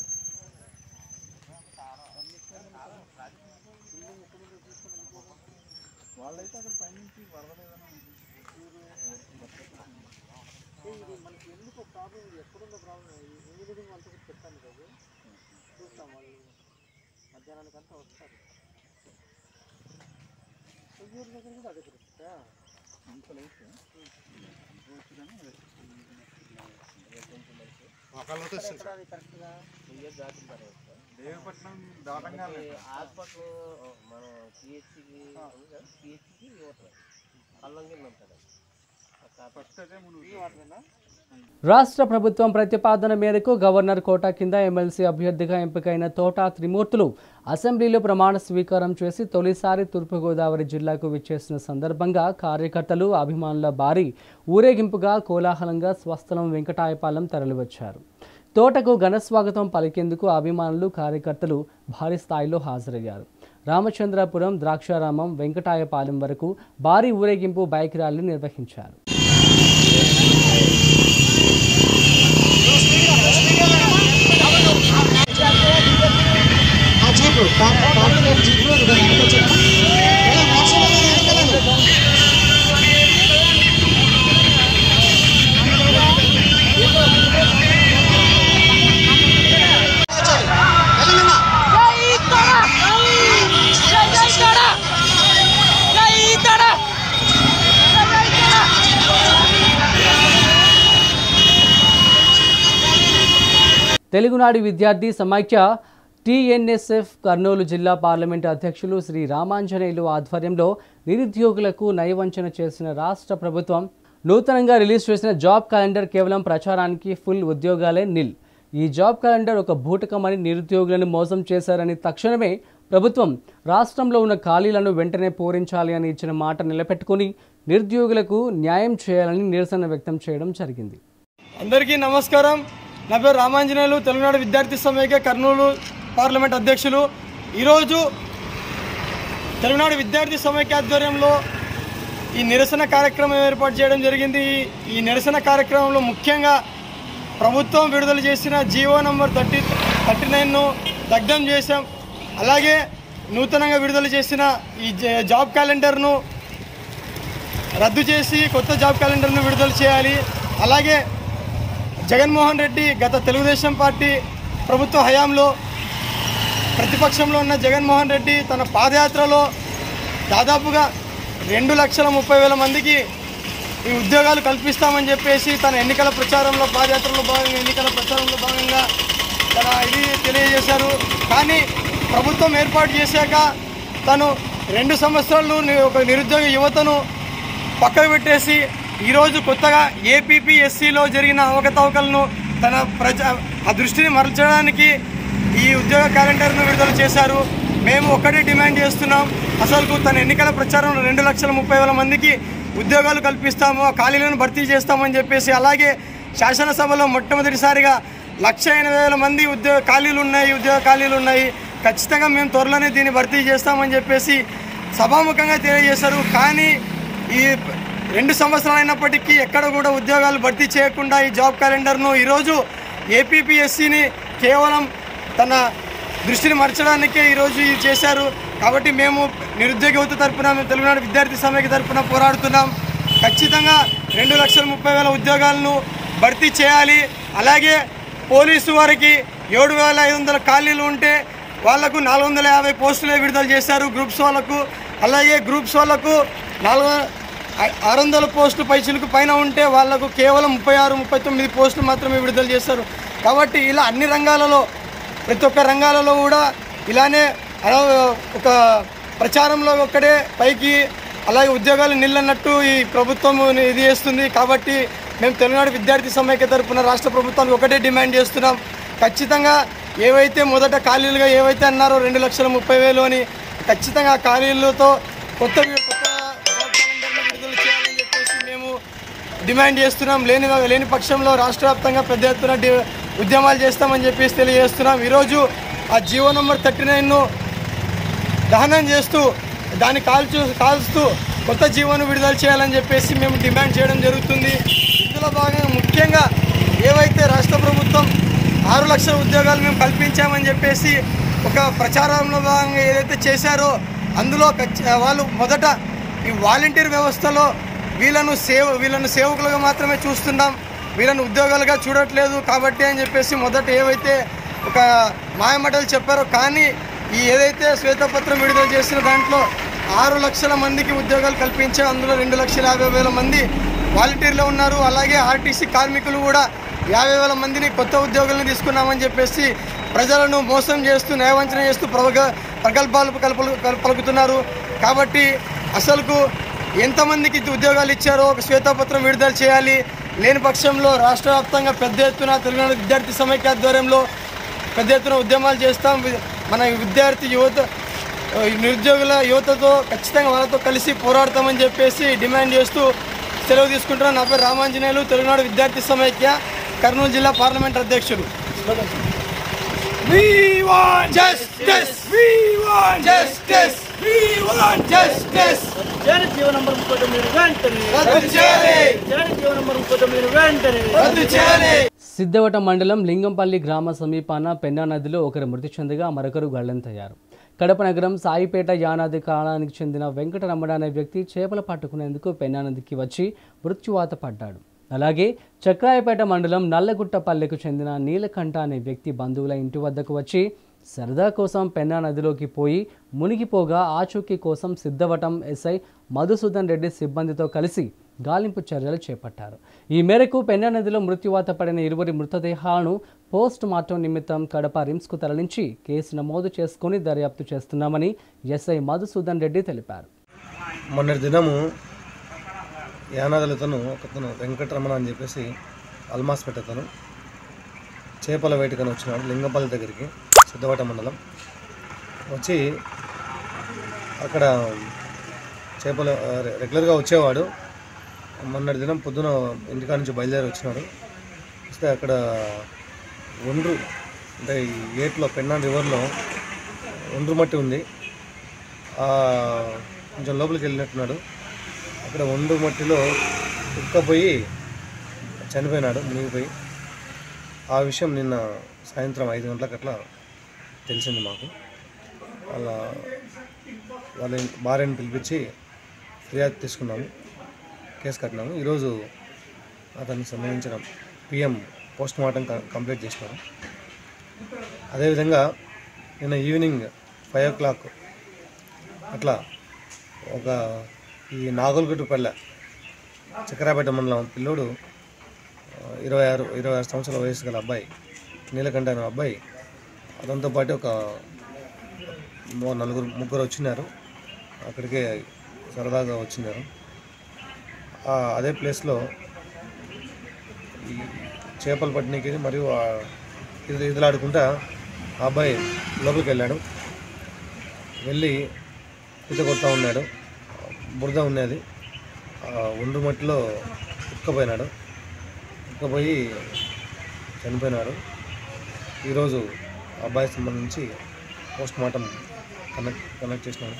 వాళ్ళైతే అక్కడ పైనుంచి వరదలేదన్నా ఇది మనకి ఎందుకు ప్రాబ్లం ఇది ఎక్కడుందో ప్రాబ్లం ఇంజనీరింగ్ వాళ్ళతో కూడా చెప్పాను కదా చూస్తాం వాళ్ళు మధ్యాహ్నానికంతా వస్తారు కొయ్యూరు దగ్గర కూడా అదే పరిస్థితా ఒకళ్ళతో ఎక్కడ అది కరెక్ట్గా దేవపట్నం దాటంగానే హాస్పిటల్ మనం పిహెచ్సికి పిహెచ్సికి యువత అల్లం కింద ఉంటుంది ఫస్ట్ అయితే ముందు వాటినా రాష్ట్ర ప్రభుత్వం ప్రతిపాదన మేరకు గవర్నర్ కోటా కింద ఎమ్మెల్సీ అభ్యర్థిగా ఎంపికైన తోటా త్రిమూర్తులు అసెంబ్లీలో ప్రమాణ స్వీకారం చేసి తొలిసారి తూర్పుగోదావరి జిల్లాకు విచ్చేసిన సందర్భంగా కార్యకర్తలు అభిమానుల భారీ ఊరేగింపుగా కోలాహలంగా స్వస్థలం వెంకటాయపాలెం తరలివచ్చారు తోటకు ఘనస్వాగతం పలికేందుకు అభిమానులు కార్యకర్తలు భారీ స్థాయిలో హాజరయ్యారు రామచంద్రాపురం ద్రాక్షారామం వెంకటాయపాలెం వరకు భారీ ఊరేగింపు బైక్ ర్యాలీ నిర్వహించారు తెలుగునాడు విద్యార్థి సమైక్య టీఎన్ఎస్ఎఫ్ కర్నూలు జిల్లా పార్లమెంటు అధ్యక్షులు శ్రీ రామాంజనేయులు ఆధ్వర్యంలో నిరుద్యోగులకు నయవంచన చేసిన రాష్ట్ర ప్రభుత్వం నూతనంగా రిలీజ్ చేసిన జాబ్ క్యాలెండర్ కేవలం ప్రచారానికి ఫుల్ ఉద్యోగాలే నిల్ ఈ జాబ్ క్యాలెండర్ ఒక బూటకమని నిరుద్యోగులను మోసం చేశారని తక్షణమే ప్రభుత్వం రాష్ట్రంలో ఉన్న ఖాళీలను వెంటనే పూరించాలి అని ఇచ్చిన మాట నిలబెట్టుకుని నిరుద్యోగులకు న్యాయం చేయాలని నిరసన వ్యక్తం చేయడం జరిగింది అందరికీ నమస్కారం నా పేరు రామాంజనేయులు తెలుగునాడు విద్యార్థి సమైక్య కర్నూలు పార్లమెంట్ అధ్యక్షులు ఈరోజు తెలుగునాడు విద్యార్థి సమైక్య ఆధ్వర్యంలో ఈ నిరసన కార్యక్రమం ఏర్పాటు చేయడం జరిగింది ఈ- ఈ నిరసన కార్యక్రమంలో ముఖ్యంగా ప్రభుత్వం విడుదల చేసిన జీవో నంబర్ థర్టీ థర్టీ నైన్ను దగ్ధం చేశాం అలాగే నూతనంగా విడుదల చేసిన ఈ జ- జాబ్ క్యాలెండర్ను రద్దు చేసి కొత్త జాబ్ క్యాలెండర్ను విడుదల చేయాలి అలాగే జగన్మోహన్ రెడ్డి గత తెలుగుదేశం పార్టీ ప్రభుత్వ హయాంలో ప్రతిపక్షంలో ఉన్న జగన్మోహన్ రెడ్డి తన పాదయాత్రలో దాదాపుగా రెండు లక్షల ముప్పై వేల మందికి ఈ ఉద్యోగాలు కల్పిస్తామని చెప్పేసి తన ఎన్నికల ప్రచారంలో పాదయాత్రలో భాగంగా ఎన్నికల ప్రచారంలో భాగంగా తన ఇది తెలియజేశారు కానీ ప్రభుత్వం ఏర్పాటు చేశాక తను రెండు సంవత్సరాలు ని- ఒక నిరుద్యోగ యువతను పక్కకు పెట్టేసి ఈరోజు కొత్తగా ఏపీపీఎస్సిలో జరిగిన అవకతవకలను తన ప్రజ ఆ దృష్టిని మరల్చడానికి ఈ ఉద్యోగ క్యాలెండర్ను విడుదల చేశారు మేము ఒక్కటే డిమాండ్ చేస్తున్నాం అసలు తన ఎన్నికల ప్రచారంలో రెండు లక్షల ముప్పై వేల మందికి ఉద్యోగాలు కల్పిస్తాము ఆ ఖాళీలను భర్తీ చేస్తామని చెప్పేసి అలాగే శాసనసభలో మొట్టమొదటిసారిగా లక్ష ఎనభై వేల మంది ఉద్యోగ ఖాళీలు ఉన్నాయి ఉద్యోగ ఖాళీలు ఉన్నాయి ఖచ్చితంగా మేము త్వరలోనే దీన్ని భర్తీ చేస్తామని చెప్పేసి సభాముఖంగా తెలియజేశారు కానీ ఈ రెండు సంవత్సరాలు అయినప్పటికీ ఎక్కడ కూడా ఉద్యోగాలు భర్తీ చేయకుండా ఈ జాబ్ క్యాలెండర్ను ఈరోజు ఏపీపీఎస్సిని కేవలం తన దృష్టిని మరచడానికే ఈరోజు ఇది చేశారు కాబట్టి మేము నిరుద్యోగ యువత తరపున మేము తెలుగునాడు విద్యార్థి సమైక్య తరపున పోరాడుతున్నాం ఖచ్చితంగా రెండు లక్షల ముప్పై వేల ఉద్యోగాలను భర్తీ చేయాలి అలాగే పోలీసు వారికి ఏడు వేల ఐదు వందల ఖాళీలు ఉంటే వాళ్లకు నాలుగు వందల యాభై పోస్టులే విడుదల చేశారు గ్రూప్స్ వాళ్ళకు అలాగే గ్రూప్స్ వాళ్ళకు నాలుగు ఆరు వందల పోస్టులు పైసలకు పైన ఉంటే వాళ్లకు కేవలం ముప్పై ఆరు ముప్పై తొమ్మిది పోస్టులు మాత్రమే విడుదల చేస్తారు కాబట్టి ఇలా అన్ని రంగాలలో ప్రతి ఒక్క రంగాలలో కూడా ఇలానే అలా ఒక ప్రచారంలో ఒక్కడే పైకి అలాగే ఉద్యోగాలు నిల్లన్నట్టు ఈ ప్రభుత్వం ఇది చేస్తుంది కాబట్టి మేము తెలుగునాడు విద్యార్థి సమైక్య తరపున రాష్ట్ర ప్రభుత్వానికి ఒకటే డిమాండ్ చేస్తున్నాం ఖచ్చితంగా ఏవైతే మొదట ఖాళీలుగా ఏవైతే అన్నారో రెండు లక్షల ముప్పై వేలు అని ఖచ్చితంగా ఆ ఖాళీలతో కొత్త వి- కొత్త జాబ్ క్యాలెండర్ను విడుదల చేయాలని చెప్పేసి మేము డిమాండ్ చేస్తున్నాం లేని లేని పక్షంలో రాష్ట్ర వ్యాప్తంగా పెద్ద ఎత్తున డి- ఉద్యమాలు చేస్తామని చెప్పేసి తెలియజేస్తున్నాం ఈరోజు ఆ జీవో నంబర్ థర్టీ నైన్ను దహనం చేస్తూ దాన్ని కాల్చు కాల్స్తూ కొత్త జీవన విడుదల చేయాలని చెప్పేసి మేము డిమాండ్ చేయడం జరుగుతుంది ఇందులో భాగంగా ముఖ్యంగా ఏవైతే రాష్ట్ర ప్రభుత్వం ఆరు లక్షల ఉద్యోగాలు మేము కల్పించామని చెప్పేసి ఒక ప్రచారంలో భాగంగా ఏదైతే చేశారో అందులో ఖచ్చి- వాళ్ళు మొదట ఈ వాలంటీర్ వ్యవస్థలో వీళ్ళను సేవ వీళ్ళను సేవకులుగా మాత్రమే చూస్తున్నాం వీళ్ళను ఉద్యోగాలుగా చూడట్లేదు కాబట్టి అని చెప్పేసి మొదట ఏవైతే ఒక మాయమాటలు చెప్పారో కానీ ఈ ఏదైతే శ్వేతపత్రం విడుదల చేసిన దాంట్లో ఆరు లక్షల మందికి ఉద్యోగాలు కల్పించే అందులో రెండు లక్షల యాభై వేల మంది వాలంటీర్లు ఉన్నారు అలాగే ఆర్టీసీ కార్మికులు కూడా యాభై వేల మందిని కొత్త ఉద్యోగులను తీసుకున్నామని చెప్పేసి ప్రజలను మోసం చేస్తూ న్యాయవంచన చేస్తూ ప్రగ ప్రగల్భాలు కల్పలు కల్- పలుకుతున్నారు కాబట్టి అసలుకు ఎంతమందికి ఇది ఉద్యోగాలు ఇచ్చారో ఒక శ్వేతపత్రం విడుదల చేయాలి లేని పక్షంలో రాష్ట్ర వ్యాప్తంగా పెద్ద ఎత్తున తెలంగాణ విద్యార్థి సమైక్య ఆధ్వర్యంలో పెద్ద ఎత్తున ఉద్యమాలు చేస్తాం వి- మన విద్యార్థి యువత ఆ, నిరుద్యోగుల యువతతో ఖచ్చితంగా వాళ్ళతో కలిసి పోరాడతామని చెప్పేసి డిమాండ్ చేస్తూ సెలవు తీసుకుంటున్నాను నా పేరు రామాంజనేయులు తెలుగునాడు విద్యార్థి సమైక్య కర్నూలు జిల్లా పార్లమెంట్ అధ్యక్షుడు We want justice. We want justice. We want justice. జన జీవో నంబర్ ముప్పై తొమ్మిది వెంటనే రద్దు చేయాలి. జన జీవో నంబర్ ముప్పై తొమ్మిది వెంటనే రద్దు చేయాలి. సిద్ధవట మండలం లింగంపల్లి గ్రామ సమీపాన పెన్నా నదిలో ఒకరు మృతి చెందగా మరొకరు గల్లంతయ్యారు కడప నగరం సాయిపేట యానాది కాలానికి చెందిన వెంకటరమణ అనే వ్యక్తి చేపలు పట్టుకునేందుకు పెన్నా నదికి వచ్చి మృత్యువాత పడ్డాడు అలాగే చక్రాయపేట మండలం నల్లగుట్టపల్లెకు చెందిన నీలకంఠ అనే వ్యక్తి బంధువుల ఇంటి వద్దకు వచ్చి సరదా కోసం పెన్నా నదిలోకి పోయి మునిగిపోగా ఆచూకీ కోసం సిద్ధవటం ఎస్ఐ మధుసూదన్ రెడ్డి సిబ్బందితో కలిసి గాలింపు చర్యలు చేపట్టారు ఈ మేరకు పెన్నా నదిలో మృత్యువాత పడిన ఇరువురి మృతదేహాలను పోస్ట్ మార్టం నిమిత్తం కడప రిమ్స్కు తరలించి కేసు నమోదు చేసుకుని దర్యాప్తు చేస్తున్నామని ఎస్ఐ మధుసూదన్ రెడ్డి తెలిపారు మొన్నటి దినము యానాదులతను ఒకతను వెంకటరమణ అని చెప్పేసి అల్మాస్ పెట్టతను చేపల వేటకని వచ్చినాడు లింగంపల్లి దగ్గరికి సిద్ధవట మండలం వచ్చి అక్కడ చేపలు ఆ, రె- రెగ్యులర్గా వచ్చేవాడు మొన్నటి దినం పొద్దున ఇంటికాడ నుంచి బయలుదేరి వచ్చినాడు వస్తే అక్కడ ఒండ్రు అంటే ఈ ఏట్లో పెన్నా రివర్లో ఒండ్రు మట్టి ఉంది ఆ, కొంచెం లోపలికి వెళ్ళినట్టున్నాడు అక్కడ ఒండు మట్టిలో ఉక్కపోయి చనిపోయినాడు మునిగిపోయి ఆ విషయం నిన్న సాయంత్రం ఐదు గంటలకు అట్లా తెలిసింది మాకు వాళ్ళ వాళ్ళ ఇంటి- భార్యను పిలిపించి ఫిర్యాదు తీసుకున్నాము కేసు కట్టినాము ఈరోజు అతనికి సంబంధించిన పిఎం పోస్ట్ మార్టం కంప్లీట్ చేసినాము అదేవిధంగా నిన్న ఈవినింగ్ ఫైవ్ ఓ క్లాక్ అట్లా ఒక ఈ నాగులగుట్టుపల్లె చక్రాపేట మండలం పిల్లోడు ఆ, ఇరవై ఆరు ఇరవై ఆరు సంవత్సరాల వయసు గల అబ్బాయి నీలకంఠ అనే అబ్బాయి అతనితో పాటు ఒక మో- నలుగురు ముగ్గురు వచ్చినారు అక్కడికే సరదాగా వచ్చినారు ఆ, అదే ప్లేస్లో ఈ చేపలు పట్టడానికి మరియు ఆ ఇది ఇదిలాడుకుంటా ఆ అబ్బాయి లోపలికి వెళ్ళాడు వెళ్ళి ఈత కొడతా ఉన్నాడు బురద ఉన్నది ఆ ఒండ్రు మట్టిలో ఉక్కపోయినాడు ఉక్కపోయి చనిపోయినాడు ఈరోజు ఆ అబ్బాయి సంబంధించి పోస్ట్ మార్టం కనెక్ట్ కనెక్ట్ చేసినాడు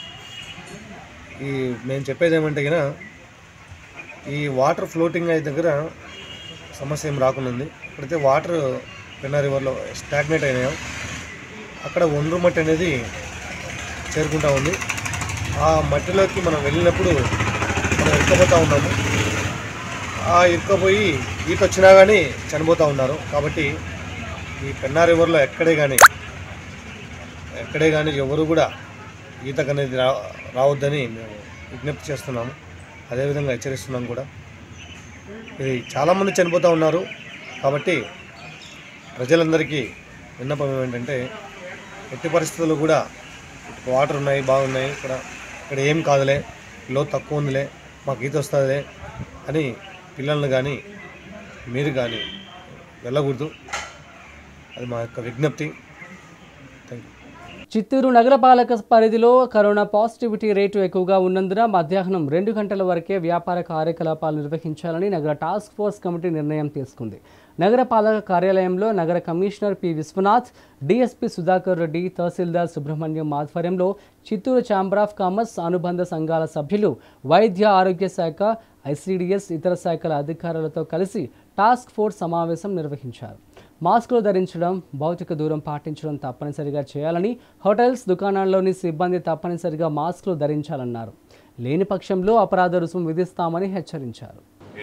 ఈ మేము చెప్పేది ఏమంటే గిన ఈ వాటర్ ఫ్లోటింగ్ అయ్యే దగ్గర సమస్య ఏం రాకుండా ఉంది ఇప్పుడైతే వాటర్ పెన్నా రివర్లో స్టాగ్నేట్ అయినాయో అక్కడ ఒండ్రు మట్టి అనేది చేరుకుంటా ఉంది ఆ మట్టిలోకి మనం వెళ్ళినప్పుడు మనం ఇరుక్కపోతూ ఉన్నాము ఆ ఇరుక్కపోయి ఈత వచ్చినా కానీ చనిపోతూ ఉన్నారు కాబట్టి ఈ పెన్నా రివర్లో ఎక్కడే కానీ ఎక్కడే కానీ ఎవరు కూడా ఈతకు అనేది రా రావద్దని మేము విజ్ఞప్తి చేస్తున్నాము అదేవిధంగా హెచ్చరిస్తున్నాం కూడా ఇది చాలామంది చనిపోతూ ఉన్నారు కాబట్టి ప్రజలందరికీ విన్నపం ఏమిటంటే ఎట్టి పరిస్థితుల్లో కూడా వాటర్ ఉన్నాయి బాగున్నాయి ఇక్కడ ఇక్కడ ఏం కాదులే లోతు తక్కువ ఉందిలే మాకు ఈత వస్తుందిలే అని పిల్లల్ని కానీ మీరు కానీ వెళ్ళకూడదు అది మా యొక్క విజ్ఞప్తి థ్యాంక్ యూ చిత్తూరు నగరపాలక పరిధిలో కరోనా పాజిటివిటీ రేటు ఎక్కువగా ఉన్నందున మధ్యాహ్నం రెండు గంటల వరకే వ్యాపార కార్యకలాపాలు నిర్వహించాలని నగర టాస్క్ ఫోర్స్ కమిటీ నిర్ణయం తీసుకుంది నగరపాలక కార్యాలయంలో నగర commissioner P Viswanath DSP Sudhakar Reddy tahsildar Subrahmanyam ఆధ్వర్యంలో చిత్తూరు ఛాంబర్ ఆఫ్ కామర్స్ అనుబంధ సంఘాల సభ్యులు వైద్య ఆరోగ్య శాఖ ఐసీడీఎస్ ఇతర శాఖల అధికారులతో కలిసి టాస్క్ ఫోర్స్ సమావేశం నిర్వహించారు మాస్కులు ధరించడం భౌతిక దూరం పాటించడం తప్పనిసరిగా చేయాలని హోటల్స్ దుకాణాల్లోని సిబ్బంది తప్పనిసరిగా మాస్కులు ధరించాలన్నారు లేని పక్షంలో అపరాధ రుసుము విధిస్తామని హెచ్చరించారు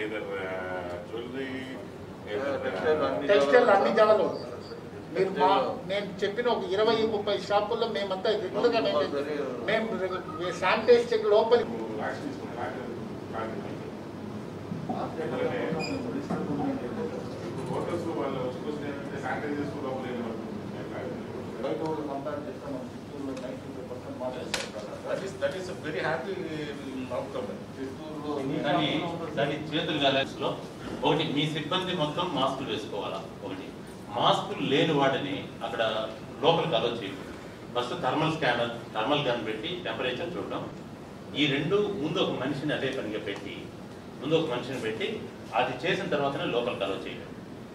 టెక్స్టైల్ అన్ని జాగాలో మీరు మా నేను చెప్పిన ఒక ఇరవై ముప్పై షాపుల్లో మేమంతా రెగ్యులర్గా మేము మేము శానిటైజ్ చెక్ లోపలి that is very happy outcome దాన్ని దాన్ని చేతులు గాలేసులో ఒకటి మీ సిబ్బంది మొత్తం మాస్కులు వేసుకోవాలా ఒకటి మాస్కులు లేని వాటిని అక్కడ లోపలికి అలో చేయకూడదు first thermal scanner thermal gun పెట్టి టెంపరేచర్ చూడడం ఈ రెండు ముందు ఒక మనిషిని అదే పనిగా పెట్టి ముందు ఒక మనిషిని పెట్టి అది చేసిన తర్వాతనే లోపలికి అలో చేయడం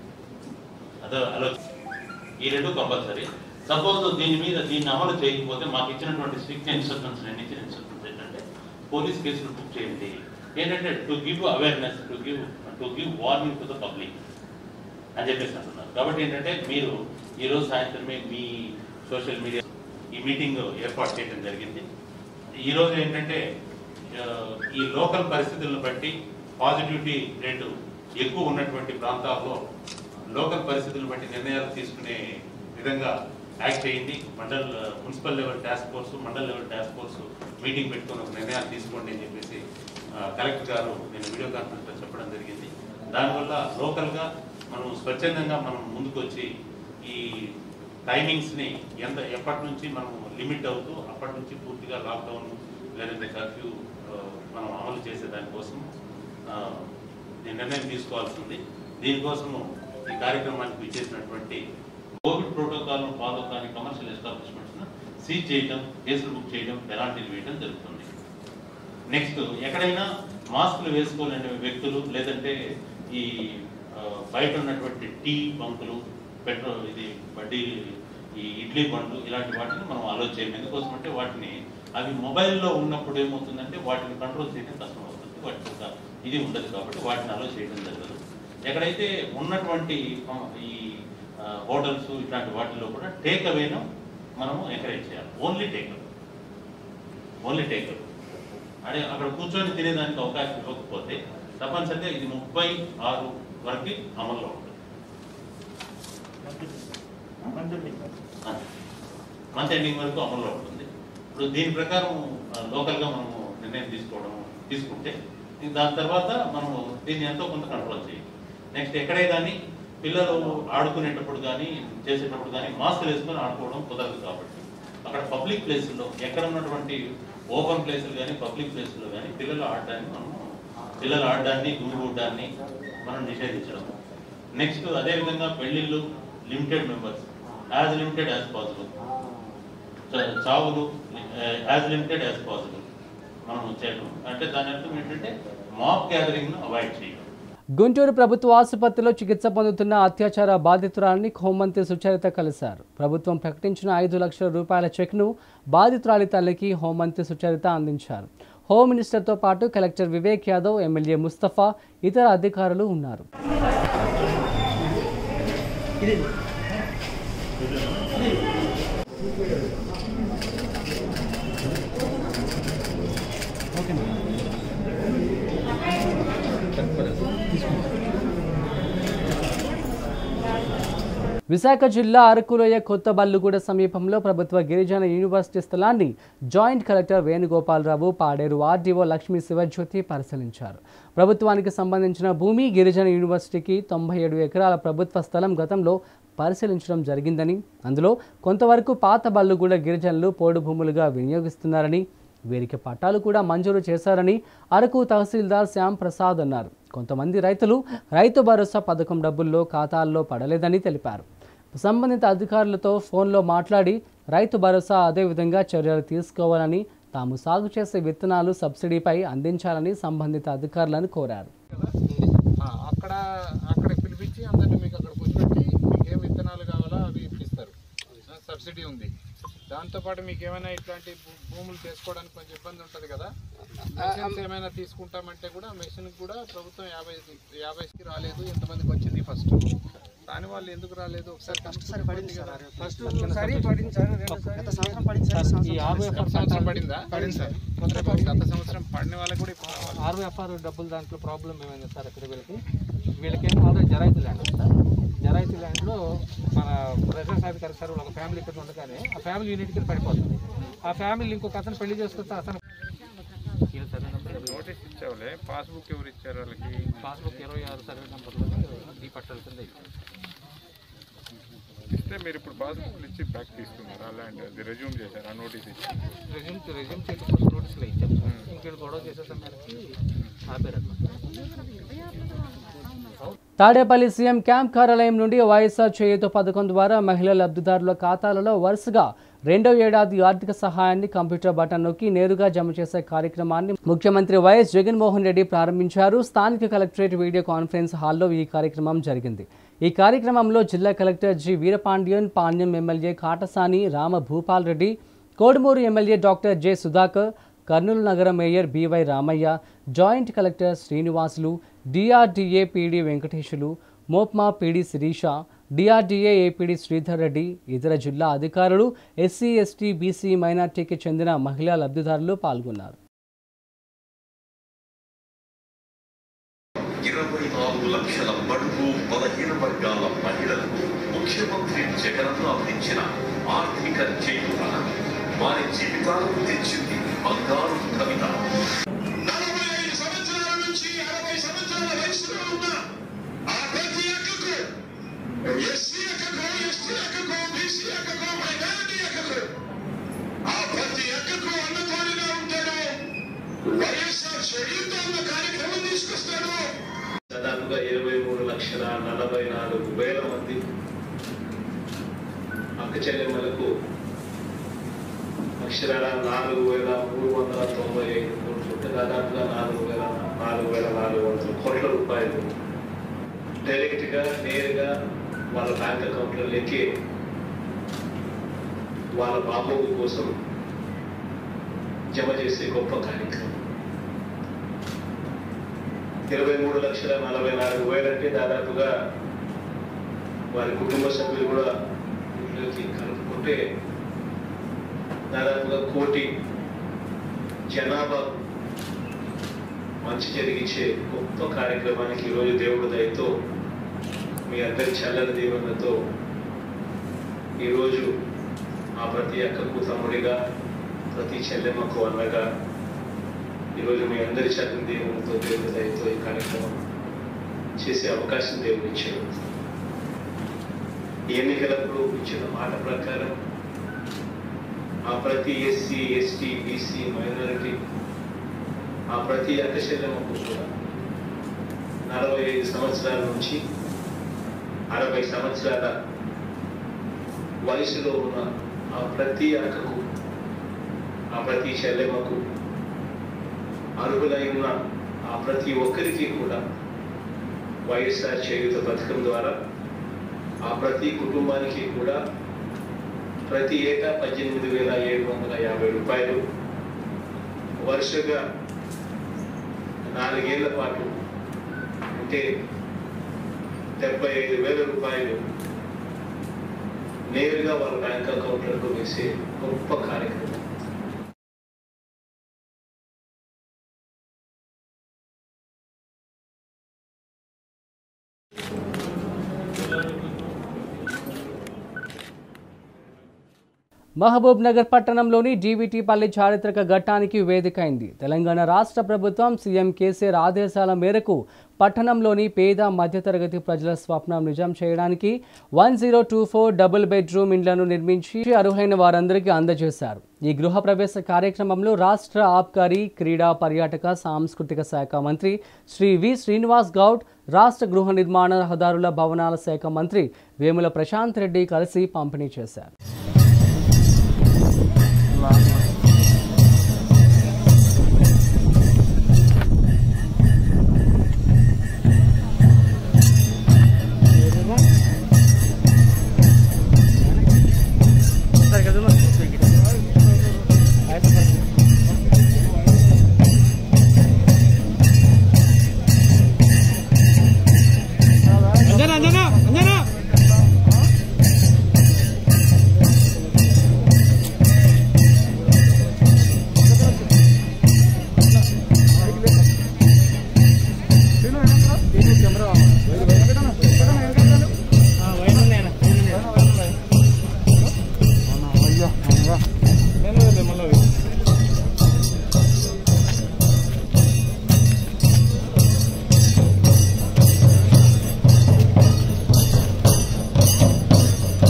అదో అలో ఈ రెండు కంపల్సరీ సపోజ్ దీని మీద దీన్ని అమలు చేయకపోతే మాకు ఇచ్చినటువంటి స్ట్రిక్ట్ ఇన్స్ట్రక్షన్స్ రెండు ఇచ్చిన ఇన్స్ట్రక్షన్స్ ఏంటంటే పోలీస్ కేసులు బుక్ చేయండి ఏంటంటే to give awareness to give to give warning to the public అని చెప్పేసి అంటున్నారు కాబట్టి ఏంటంటే మీరు ఈరోజు సాయంత్రమే మీ సోషల్ మీడియా ఈ మీటింగ్ ఏర్పాటు చేయడం జరిగింది ఈరోజు ఏంటంటే ఆ, ఈ లోకల్ పరిస్థితులను బట్టి పాజిటివిటీ రేటు ఎక్కువ ఉన్నటువంటి ప్రాంతాల్లో లోకల్ పరిస్థితులను బట్టి నిర్ణయాలు తీసుకునే విధంగా యాక్ట్ చేయండి mandal municipal level task force mandal level task force meeting పెట్టుకొని ఒక నిర్ణయాలు తీసుకోండి అని చెప్పేసి ఆ, కలెక్టర్ గారు నేను వీడియో కాన్ఫరెన్స్లో చెప్పడం జరిగింది దానివల్ల లోకల్గా మనం స్వచ్ఛందంగా మనం ముందుకు వచ్చి ఈ టైమింగ్స్ని ఎంత ఎప్పటి నుంచి మనం లిమిట్ అవుతూ అప్పటి నుంచి పూర్తిగా లాక్డౌన్ లేదంటే కర్ఫ్యూ మనం అమలు చేసే దానికోసం ఆ, ఈ నిర్ణయం తీసుకోవాల్సి ఉంది దీనికోసము ఈ కార్యక్రమానికి విచ్చేసినటువంటి కోవిడ్ ప్రోటోకాల్ ఫాలో కాని కమర్షియల్ ఎస్టాబ్లిష్మెంట్స్ సీజ్ చేయడం కేసులు బుక్ చేయడం పెనాల్టీలు వేయడం జరుగుతుంది నెక్స్ట్ ఎక్కడైనా మాస్కులు వేసుకోలేని వ్యక్తులు లేదంటే ఈ ఆ, బయట ఉన్నటువంటి టీ బంకులు పెట్రోల్ ఇది బడ్డీ ఈ ఇడ్లీ బండ్లు ఇలాంటి వాటిని మనం అలో చేయం ఎందుకోసం అంటే వాటిని అవి మొబైల్లో ఉన్నప్పుడు ఏమవుతుందంటే వాటిని కంట్రోల్ చేయడం కష్టం అవుతుంది వాటి ఒక ఇది ఉండదు కాబట్టి వాటిని అలో చేయడం జరగదు ఎక్కడైతే ఉన్నటువంటి ఆ, ఈ హోటల్స్ ఇట్లాంటి వాటిలో కూడా టేక్ అవేను మనము ఎంకరేజ్ చేయాలి ఓన్లీ టేక్ ఓన్లీ టేక్ అంటే అక్కడ కూర్చొని తినేదానికి అవకాశం ఇవ్వకపోతే తప్పనిసరిగా ఇది ముప్పై ఆరు వరకు అమల్లో ఉంటుంది మంత్ ఎండింగ్ వరకు అమల్లో ఉంటుంది ఇప్పుడు దీని ప్రకారం ఆ, లోకల్గా మనము నిర్ణయం తీసుకోవడం తీసుకుంటే ఇంక దాని తర్వాత మనము దీన్ని ఎంతో కొంత కంట్రోల్ చేయాలి నెక్స్ట్ ఎక్కడే కానీ పిల్లలు ఆడుకునేటప్పుడు కానీ చేసేటప్పుడు కానీ మాస్కులు వేసుకొని ఆడుకోవడం కుదరదు కాబట్టి అక్కడ పబ్లిక్ ప్లేసుల్లో ఎక్కడ ఉన్నటువంటి ఓపెన్ ప్లేసులు కానీ పబ్లిక్ ప్లేసుల్లో కానీ పిల్లలు ఆడడాన్ని మనము పిల్లలు ఆడడాన్ని గుమిగూడడాన్ని మనం నిషేధించడం నెక్స్ట్ అదేవిధంగా పెళ్లిళ్ళు limited members as limited as possible చావులు యాజ్ లిమిటెడ్ యాజ్ పాసిబుల్ మనం చేయడం అంటే దాని అర్థం ఏంటంటే మాప్ గ్యాదరింగ్ ను అవాయిడ్ చేయడం గుంటూరు ప్రభుత్వ ఆసుపత్రిలో చికిత్స పొందుతున్న అత్యాచార బాధితురాలిని హోంమంత్రి సుచరిత కలిశారు ప్రభుత్వం ప్రకటించిన ఐదు లక్షల రూపాయల చెక్ను బాధితురాలి తల్లికి హోంమంత్రి సుచరిత అందించారు హోమ్ మినిస్టర్తో పాటు కలెక్టర్ వివేక్ యాదవ్ ఎమ్మెల్యే ముస్తఫా ఇతర అధికారులు ఉన్నారు విశాఖ జిల్లా అరకులోయ కొత్త బల్లుగూడ సమీపంలో ప్రభుత్వ గిరిజన యూనివర్సిటీ స్థలాన్ని joint collector Venugopalarao Paderu RDO Lakshmi Sivajyothi పరిశీలించారు ప్రభుత్వానికి సంబంధించిన భూమి గిరిజన యూనివర్సిటీకి తొంభై ఏడు ఎకరాల ప్రభుత్వ స్థలం గతంలో పరిశీలించడం జరిగిందని అందులో కొంతవరకు పాత బల్లుగూడ గిరిజనులు పోడు భూములుగా వినియోగిస్తున్నారని వీరికి పట్టాలు కూడా మంజూరు చేశారని అరకు తహసీల్దార్ శ్యామ్ ప్రసాద్ అన్నారు కొంతమంది రైతులు రైతు భరోసా పథకం డబ్బుల్లో ఖాతాల్లో పడలేదని తెలిపారు సంబంధిత అధికారులతో ఫోన్లో మాట్లాడి రైతు భరోసా అదేవిధంగా చర్యలు తీసుకోవాలని తాము సాగు చేసే విత్తనాలు సబ్సిడీపై అందించాలని సంబంధిత అధికారులను కోరారు ఆ, అక్కడ అక్కడ పిలిపించి అందరినీ మీకు సబ్సిడీ ఉంది దాంతోపాటు మీకు ఏమైనా ఇట్లాంటి భూ- భూములు చేసుకోవడానికి కొంచెం ఇబ్బంది ఉంటుంది కదా మెషిన్స్ ఏమైనా తీసుకుంటామంటే కూడా మెషిన్ కూడా ప్రభుత్వం యాభై యాభైకి రాలేదు ఎంతమందికి వచ్చింది ఫస్ట్ దాని వాళ్ళు ఎందుకు రాలేదు ఒకసారి ఫస్ట్ సారి పడింది కదా ఫస్ట్ ఒకసారి పడింది సార్ గత సంవత్సరం పడింది సార్ ఈ యాభై గత సంవత్సరం పడిందా పడింది సార్ గత సంవత్సరం పడిన వాళ్ళకి కూడా ఇప్పుడు రావాలి. ఆర్వీఎఫ్ఆర్ డబ్బులు దాంట్లో ప్రాబ్లం ఏమైంది సార్ అక్కడ వీళ్ళకి వీళ్ళకేమో ఆల్రెడీ జరాయితీ ల్యాండ్ ఉంది సార్ జరాయితీ ల్యాండ్లో మన ప్రజాసాధికారి సార్ ఒక ఫ్యామిలీ ఇక్కడ ఉండగానే ఆ ఫ్యామిలీ యూనిట్ కింద పడిపోతుంది ఆ ఫ్యామిలీ ఇంకొక అతను పెళ్లి చేసుకొస్తే అతను ఈయన సర్వే నెంబర్ నోటీస్ ఇచ్చావులే పాస్బుక్ ఎవరు ఇచ్చారు వాళ్ళకి పాస్బుక్ ఇరవై ఆరు సర్వే నెంబర్లో ఈ పట్టాల కింద ఇచ్చారు. ఇస్తే మీరు ఇప్పుడు పాస్బుక్లు ఇచ్చి బ్యాక్ తీసుకున్నారు అలాంటి అది రెజ్యూమ్ చేశారు ఆ నోటీస్ ఇచ్చి రెజ్యూమ్ రెజ్యూమ్ చేయకపోతే నోటీసులు ఇచ్చాం ఇంకేడు గొడవ చేసేసాం మేరకి ఆపారు అట్లా తాడేపల్లి సీఎం క్యాంప్ కార్యాలయం నుండి వైఎస్ఆర్ చేయూత పథకం ద్వారా మహిళా లబ్ధిదారుల ఖాతాలలో వరుసగా రెండో ఏడాది ఆర్థిక సహాయాన్ని కంప్యూటర్ బటన్ నొక్కి నేరుగా జమ చేసే కార్యక్రమాన్ని ముఖ్యమంత్రి వైఎస్ జగన్మోహన్ రెడ్డి ప్రారంభించారు స్థానిక కలెక్టరేట్ వీడియో కాన్ఫరెన్స్ హాల్లో ఈ కార్యక్రమం జరిగింది ఈ కార్యక్రమంలో జిల్లా collector G Veerapandian Panyam MLA Katasani Rama Bhupal Reddy Kodumuru MLA doctor J Sudhakar Kurnool నగర mayor B Y Ramaiah joint collector Srinivasulu DRDA PD Venkatesulu MEPMA PD Sirisha DRDA APD Sridhar Reddy ఇతర జిల్లా అధికారులు ఎస్సీ ఎస్టీ బీసీ మైనార్టీకి చెందిన మహిళా లబ్ధిదారులు పాల్గొన్నారు ఇరవై నాలుగు లక్షల బడుగు బలహీన వర్గాల మహిళలకు ముఖ్యమంత్రి జగనన్న అందించిన ఆర్థిక చేయూత వారి జీవితాలకు తెచ్చింది బంగారు కవిత సంవత్సరాల నుంచి అరవై సంవత్సరాల వయసులో ఉన్న ఆ ప్రతి అక్కకు ఎస్సీ అక్కకు ఎస్టీ అక్కకు బీసీ అక్కకు మైనారిటీ అక్కకు ఆ ప్రతి అక్కకు అన్నతోడుగా ఉంటాడు వైఎస్ఆర్ చేయూత అన్న కార్యక్రమం తీసుకొస్తాడు దాదాపుగా ఇరవై మూడు లక్షల నలభై నాలుగు వేల మంది అక్క చెల్లెమ్మలకు అక్షరాల నాలుగు వేల మూడు వందల తొంభై ఐదు కోట్లు అంటే దాదాపుగా నాలుగు వేల నాలుగు వేల నాలుగు వందల కోట్ల రూపాయలు డైరెక్ట్గా నేరుగా వాళ్ళ బ్యాంక్ అకౌంట్లలోకి వాళ్ళ బాబోగు కోసం జమ చేసే గొప్ప కార్యక్రమం ఇరవై మూడు లక్షల నలభై నాలుగు వేలంటే దాదాపుగా వారి కుటుంబ సభ్యులు కూడా ఇంట్లోకి కలుపుకుంటే దాదాపుగా కోటి జనాభా మంచి జరిగించే గొప్ప కార్యక్రమానికి ఈరోజు దేవుడు దయతో మీ అందరి చల్లని దీవెనతో ఈరోజు ఆ ప్రతి అక్కకు తమ్ముడిగా ప్రతి చెల్లెమ్మకు అన్నగా ఈరోజు మీ అందరి చల్లని దేవునితో దేవుడి దయతో ఈ కార్యక్రమం చేసే అవకాశం దేవుడు ఇచ్చాడు ఈ ఎన్నికలప్పుడు ఇచ్చిన మాట ప్రకారం ఆ ప్రతి ఎస్సీ ఎస్టీ బీసీ మైనారిటీ ఆ ప్రతి అక్కశల్యమ్మకు కూడా నలభై ఐదు సంవత్సరాల నుంచి అరవై సంవత్సరాల వయసులో ఉన్న ఆ ప్రతి అక్కకు ఆ ప్రతి చెల్లెమ్మకు అర్హులై ఉన్న ఆ ప్రతి ఒక్కరికి కూడా వైఎస్ఆర్ చేయుత పథకం ద్వారా ఆ ప్రతి కుటుంబానికి కూడా ప్రతి ఏటా పద్దెనిమిది వేల ఏడు వందల యాభై రూపాయలు వరుసగా నాలుగేళ్ల పాటు అంటే డెబ్బై ఐదు వేల రూపాయలు నేరుగా వాళ్ళ బ్యాంక్ అకౌంట్లకు వేసే గొప్ప కార్యక్రమం మహబూబ్ నగర్ పట్టణంలోని జీవీటీ పల్లి చారిత్రక ఘట్టానికి వేదిక అయింది తెలంగాణ రాష్ట్ర ప్రభుత్వం సీఎం కేసీఆర్ ఆదేశాల మేరకు పట్టణంలోని పేద మధ్యతరగతి ప్రజల స్వప్నం నిజం చేయడానికి one zero two four double bedroom ఇండ్లను నిర్మించి అర్హులైన వారందరికీ అందజేశారు ఈ గృహ ప్రవేశ కార్యక్రమంలో రాష్ట్ర ఆబ్కారీ క్రీడా పర్యాటక సాంస్కృతిక శాఖ మంత్రి శ్రీ వి శ్రీనివాస్ గౌడ్ రాష్ట్ర గృహ నిర్మాణ రహదారుల భవనాల శాఖ మంత్రి వేముల ప్రశాంత్ రెడ్డి కలిసి పంపిణీ చేశారు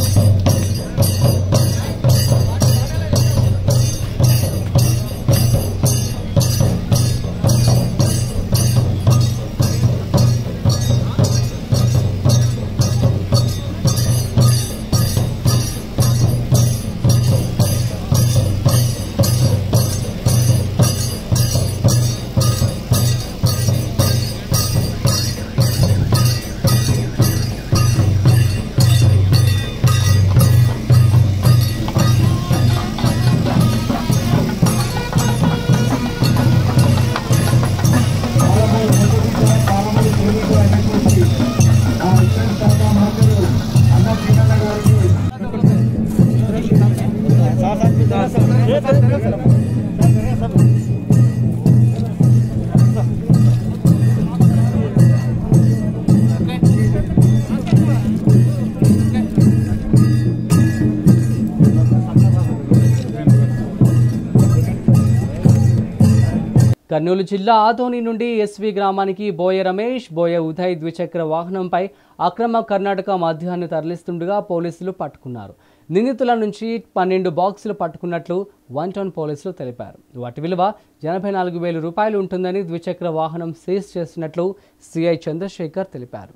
కర్నూలు జిల్లా ఆదోని నుండి ఎస్వి గ్రామానికి బోయ రమేష్ బోయ ఉదయ్ ద్విచక్ర వాహనంపై అక్రమ కర్ణాటక మద్యాన్ని తరలిస్తుండగా పోలీసులు పట్టుకున్నారు నిందితుల నుంచి పన్నెండు బాక్సులు పట్టుకున్నట్లు వన్ టౌన్ పోలీసులు తెలిపారు వాటి విలువ ఎనభై నాలుగు వేల రూపాయలు ఉంటుందని ద్విచక్ర వాహనం సీజ్ చేసినట్లు సిఐ చంద్రశేఖర్ తెలిపారు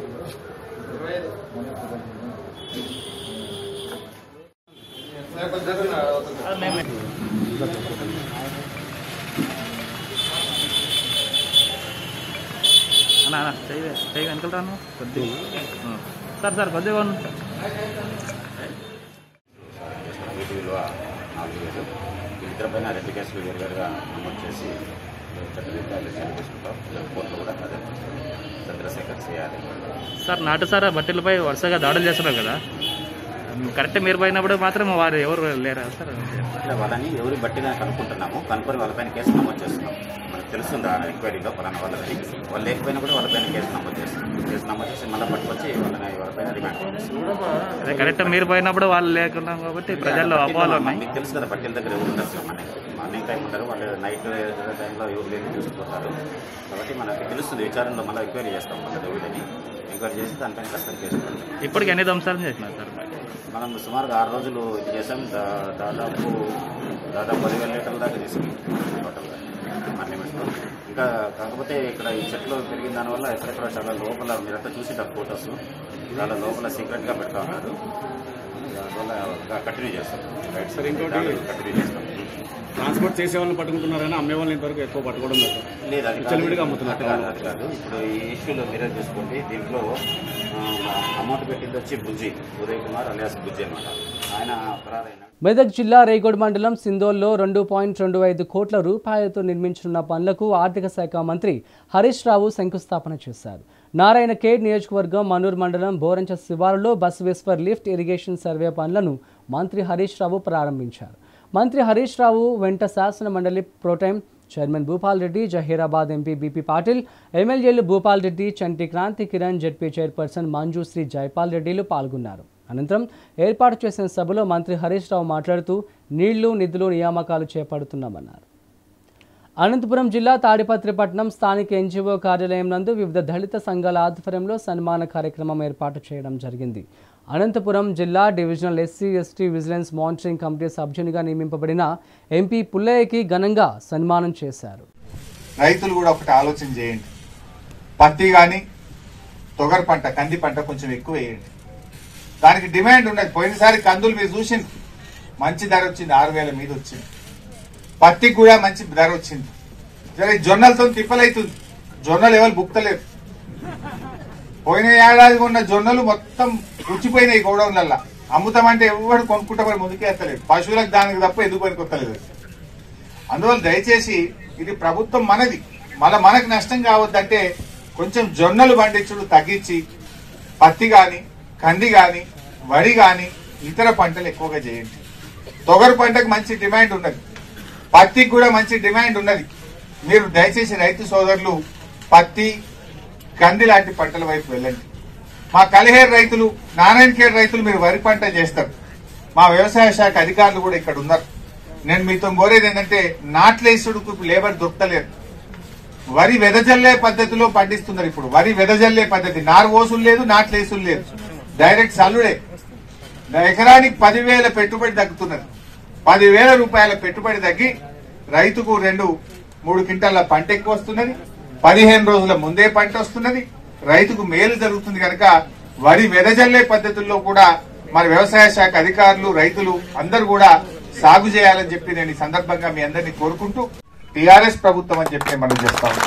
అన్న అన్న చెయ్యి చెయ్యి వెనకలు కొద్దిగా సార్ సార్ కొద్దిగా ఉండు. వీటి విలువ నాలుగు వేలు వీళ్ళిద్దరి పైన రెండు కేసులు వేరువేరుగా నమోదు చేసి చట్టరీత్యా చర్య తీసుకుంటాం కోర్టులో కూడా అదే చంద్రశేఖర్ చేయాలి సార్ నాటుసారా బట్టలపై వరుసగా దాడులు చేస్తున్నారు కదా కరెక్ట్ మీరు పోయినప్పుడు మాత్రం వారు ఎవరు లేరా సార్ అంటే వాళ్ళని ఎవరి బట్టిగా కనుక్కుంటున్నాము కనుక్కొని వాళ్ళపైన కేసు నమోదు చేస్తున్నాం మనకు తెలుస్తుంది ఆ ఎంక్వైరీలో పలానా వాళ్ళది వాళ్ళు లేకపోయినా కూడా వాళ్ళపైన కేసు నమోదు చేస్తున్నాం కేసు నమోదు చేసి మళ్ళీ పట్టుకొచ్చి వాళ్ళని ఎవరిపైన రిమాండ్ పంపిస్తున్నాం. అదే కరెక్ట్ మీరు పోయినప్పుడు వాళ్ళు లేకున్నాం కాబట్టి ప్రజల్లో అపోహలు ఉన్నాయి మీకు తెలుసు కదా బట్టల దగ్గర ఎవరు ఉండరు సార్ మనకి మార్నింగ్ టైం ఉంటారు వాళ్ళు నైట్ టైంలో ఎవరు లేని చూసిపోతారు కాబట్టి మనకి తెలుస్తుంది విచారణలో మళ్ళీ ఎంక్వైరీ చేస్తాం మళ్ళీ దేవుడిని ఎంక్వైరీ చేసి దానిపైన కష్టం చేసుకుంటాం ఇప్పటికి ఎన్ని దంసాలు చేసినారు సార్ మనం సుమారుగా ఆరు రోజులు ఇది చేసాం దా- దాదాపు దాదాపు పదివేల లీటర్ల దాకా తీసుకున్నాం టోటల్గా అన్లిమిట్స్లో ఇంకా కాకపోతే ఇక్కడ ఈ చెట్లు పెరిగిన దానివల్ల ఎక్కడెక్కడ చాలా లోపల మీరంతా చూసింటారు ఫొటోస్ చాలా లోపల సీక్రెట్గా పెడతా ఉన్నారు దానివల్ల కంటిన్యూ చేస్తాం రైట్ సార్, ఇంకోటి- కంటిన్యూ చేస్తాం ట్రాన్స్పోర్ట్ చేసే వాళ్ళని పట్టుకుంటున్నారని అమ్మే వాళ్ళని ఇంతవరకు ఎక్కువ పట్టుకోవడం లేదు లేదు అది కాదు. విచ్చలవిడిగా అది అమ్ముతున్నట్టు కాదు అది కాదు ఇప్పుడు ఈ ఇష్యూలో మీరే చూసుకోండి దీంట్లో అమౌంట్ పెట్టింది వచ్చి బుజ్జి ఉదయ్ కుమార్ అలియాస్ బుజ్జి అనమాట ఆయన పరారైన మెదక్ జిల్లా రేగోడ్ మండలం సిందోల్లో రెండు పాయింట్ రెండు ఐదు కోట్ల రూపాయలతో నిర్మించనున్న పనులకు ఆర్థిక శాఖ మంత్రి హరీష్ రావు శంకుస్థాపన చేశారు నారాయణ ఖేడ్ నియోజకవర్గం మనూర్ మండలం బోరంచ శివారులో బసవేశ్వర్ లిఫ్ట్ ఇరిగేషన్ సర్వే పనులను మంత్రి హరీష్ రావు ప్రారంభించారు మంత్రి హరీష్ రావు వెంట శాసన మండలి pro tem chairman Bhupal Reddy Zaheerabad MP BP Patil ఎమ్మెల్యేలు భూపాల్ రెడ్డి చంటి క్రాంతి కిరణ్ జడ్పీ చైర్పర్సన్ మంజుశ్రీ జైపాల్ రెడ్డిలు పాల్గొన్నారు అనంతరం ఏర్పాటు చేసిన సభలో మంత్రి హరీష్ రావు మాట్లాడుతూ నీళ్లు నిధులు నియామకాలు చేపడుతున్నామన్నారు అనంతపురం జిల్లా తాడిపత్రిపట్నం స్థానిక ఎన్జిఓ కార్యాలయం నందు వివిధ దళిత సంఘాల ఆధ్వర్యంలో సన్మాన కార్యక్రమం ఏర్పాటు చేయడం జరిగింది అనంతపురం జిల్లా divisional SC ST vigilance monitoring committee సభ్యునిగా నియమింపబడిన ఎంపీ పుల్లయ్యకి ఘనంగా సన్మానం చేశారు రైతులు కూడా ఒకటి ఆలోచన చేయండి పత్తి కానీ తొగర పంట కంది పంట కొంచెం ఎక్కువ వేయండి దానికి డిమాండ్ ఉన్నది పోయినసారి కందులు మీరు చూసింది మంచి ధర వచ్చింది ఆరు వేల మీద వచ్చింది పత్తికి కూడా మంచి ధర వచ్చింది సరే జొన్నలతో తిప్పలైతుంది జొన్నలు ఎవరు బుక్తలేరు పోయిన ఏడాది ఉన్న జొన్నలు మొత్తం రుచిపోయినాయి గోడౌన్లల్లా అమ్ముతామంటే ఎవరు కొనుక్కుంటామని ముందుకే ఎత్తలేదు పశువులకు దానికి తప్ప ఎందుకు పనికొత్తలేదు అందువల్ల దయచేసి ఇది ప్రభుత్వం మనది మళ్ళీ మనకు నష్టం కావద్దంటే కొంచెం జొన్నలు పండించుడు తగ్గించి పత్తి గాని కంది గాని వరి గాని ఇతర పంటలు ఎక్కువగా చేయండి తొగరు పంటకు మంచి డిమాండ్ ఉన్నది పత్తికి కూడా మంచి డిమాండ్ ఉన్నది మీరు దయచేసి రైతు సోదరులు పత్తి కంది లాంటి పంటల వైపు వెళ్ళండి మా కలిహేరు రైతులు నారాయణఖేడ్ రైతులు మీరు వరి పంట చేస్తారు మా వ్యవసాయ శాఖ అధికారులు కూడా ఇక్కడ ఉన్నారు నేను మీతో కోరేది ఏంటంటే నాట్లేసుడుకు లేబర్ దొరకలేరు వరి వెదజల్లే పద్ధతిలో పండిస్తున్నారు ఇప్పుడు వరి వెదజల్లే పద్ధతి నారు ఓసులు లేదు నాట్లేసులు లేదు డైరెక్ట్ సల్లుడే ఎకరానికి పదివేల పెట్టుబడి తగ్గుతున్నది పదివేల రూపాయల పెట్టుబడి తగ్గి రైతుకు రెండు మూడు క్వింటాల పంట ఎక్కువ వస్తున్నది పదిహేను రోజుల ముందే పంట వస్తున్నది రైతుకు మేలు జరుగుతుంది కనుక వరి వెదజల్లే పద్ధతుల్లో కూడా మన వ్యవసాయ శాఖ అధికారులు రైతులు అందరూ కూడా సాగు చేయాలని చెప్పి నేను ఈ సందర్భంగా మీ అందరినీ కోరుకుంటూ టిఆర్ఎస్ ప్రభుత్వం అని చెప్పి మనం చేస్తా ఉన్నాం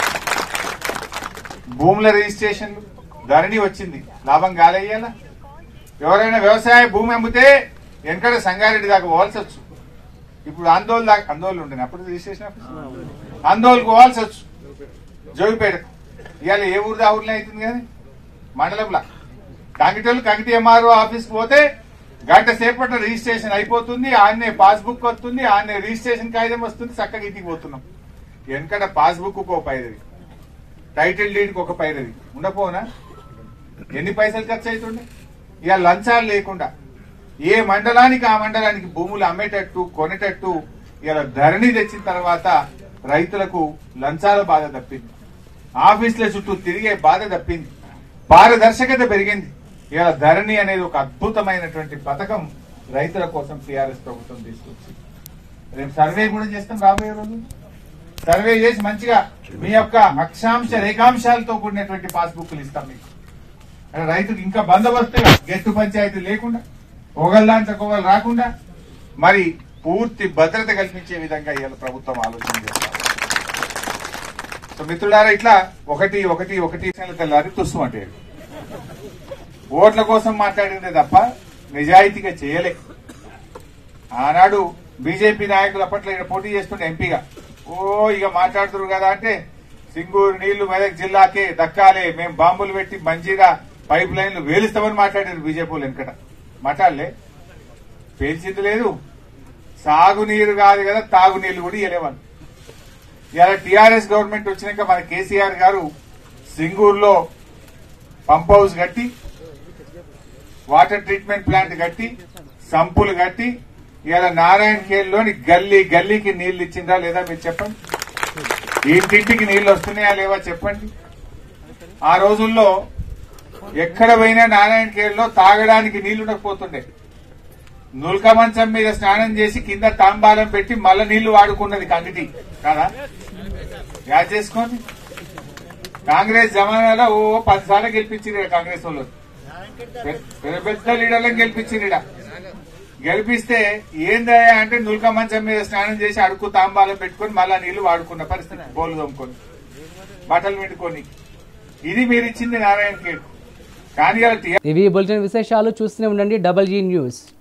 భూముల రిజిస్ట్రేషన్లు ధరణి వచ్చింది లాభం గాలయ్యాలా ఎవరైనా వ్యవసాయ భూమి అమ్మితే వెనకడ సంగారెడ్డి దాకా పోవాల్సి వచ్చు ఇప్పుడు ఆందోళన దాకా ఆందోళన ఉండే అప్పుడు రిజిస్ట్రేషన్ ఆఫీస్ ఆందోళనకు పోవాల్సి వచ్చు జోగిపేట ఇవాళ ఏ ఊరు ఆ ఊర్లో అవుతుంది కానీ మండలంలో కంకిటోళ్ళు కంకిటి ఎంఆర్ఓ ఆఫీస్కి పోతే గంట సేపట్లో రిజిస్ట్రేషన్ అయిపోతుంది ఆన్నే పాస్బుక్ వస్తుంది ఆన్నే రిజిస్ట్రేషన్ కాగితం వస్తుంది చక్కగా ఇంటికి పోతున్నాం వెనకట పాస్బుక్ ఒక పైరది టైటిల్ డీడ్కి ఒక పైరది ఉండపోనా ఎన్ని పైసలు ఖర్చు అవుతుండే ఇక లంచాలు లేకుండా ఏ మండలానికి ఆ మండలానికి భూములు అమ్మేటట్టు కొనేటట్టు ఇలా ధరణి తెచ్చిన తర్వాత రైతులకు లంచాల బాధ తప్పింది ఆఫీసుల చుట్టూ తిరిగే బాధ తప్పింది పారదర్శకత పెరిగింది ఇలా ధరణి అనేది ఒక అద్భుతమైనటువంటి పథకం రైతుల కోసం టీఆర్ఎస్ ప్రభుత్వం తీసుకొచ్చింది రేపు సర్వే కూడా చేస్తాం రాబోయే రోజు సర్వే చేసి మంచిగా మీ యొక్క అక్షాంశ రేఖాంశాలతో కూడినటువంటి పాస్బుక్లు ఇస్తాం మీకు అంటే రైతుకు ఇంకా బందోబస్తుగా గెట్టు పంచాయతీ లేకుండా ఒకళ్ళంటే ఒకళ్ళు రాకుండా మరి పూర్తి భద్రత కల్పించే విధంగా ఇవాళ ప్రభుత్వం ఆలోచన చేస్తారు సో మిత్రులారా ఇట్లా ఒకటి ఒకటి ఒకటి తెల్లారి తుస్సు అంటే ఓట్ల కోసం మాట్లాడిందే తప్ప నిజాయితీగా చేయలే ఆనాడు బీజేపీ నాయకులు అప్పట్లో ఇక్కడ పోటీ చేస్తుండే ఎంపీగా ఓ ఇక మాట్లాడుతున్నారు కదా అంటే సింగూరు నీళ్లు మెదక్ జిల్లాకే దక్కాలే మేము బాంబులు పెట్టి మంజీరా పైప్ లైన్లు వేలుస్తామని మాట్లాడారు బీజేపీ వాళ్ళు వెనకట మాట్లాడలే పేల్చింది లేదు సాగునీరు కాదు కదా తాగునీళ్లు కూడా ఇవ్వలేవాళ్ళు ఇవాళ టీఆర్ఎస్ గవర్నమెంట్ వచ్చినాక మన కేసీఆర్ గారు సింగూరులో పంప్ హౌస్ కట్టి వాటర్ ట్రీట్మెంట్ ప్లాంట్ కట్టి సంపులు కట్టి ఇవాళ నారాయణ ఖేల్లోని గల్లీ గల్లీకి నీళ్లు ఇచ్చిందా లేదా మీరు చెప్పండి ఇంటింటికి నీళ్లు వస్తున్నాయా లేవా చెప్పండి ఆ రోజుల్లో ఎక్కడ పోయినా నారాయణ ఖేల్లో తాగడానికి నీళ్లు ఉండకపోతుండే నుల్క మంచం మీద స్నానం చేసి కింద తాంబాలం పెట్టి మళ్ళా నీళ్లు వాడుకున్నది కంగిటి కాదా యాడ్ చేసుకోండి కాంగ్రెస్ జమానాలో ఓ పది సార్లు గెలిపించింది కాంగ్రెస్ వాళ్ళు పెద్ద పెద్ద లీడర్లను గెలిపించింది గెలిపిస్తే ఏందయ్యా అంటే నుల్క మంచం మీద స్నానం చేసి అడుక్కు తాంబాలం పెట్టుకొని మళ్ళా నీళ్లు వాడుకున్న పరిస్థితి బోలు తోముకొని బట్టలు పెట్టుకొని ఇది మీరు ఇచ్చింది నారాయణ ఖేడ్ కానీ అలా ఇవి బులెటిన్ విశేషాలు చూస్తూనే ఉండండి డబల్ జీ న్యూస్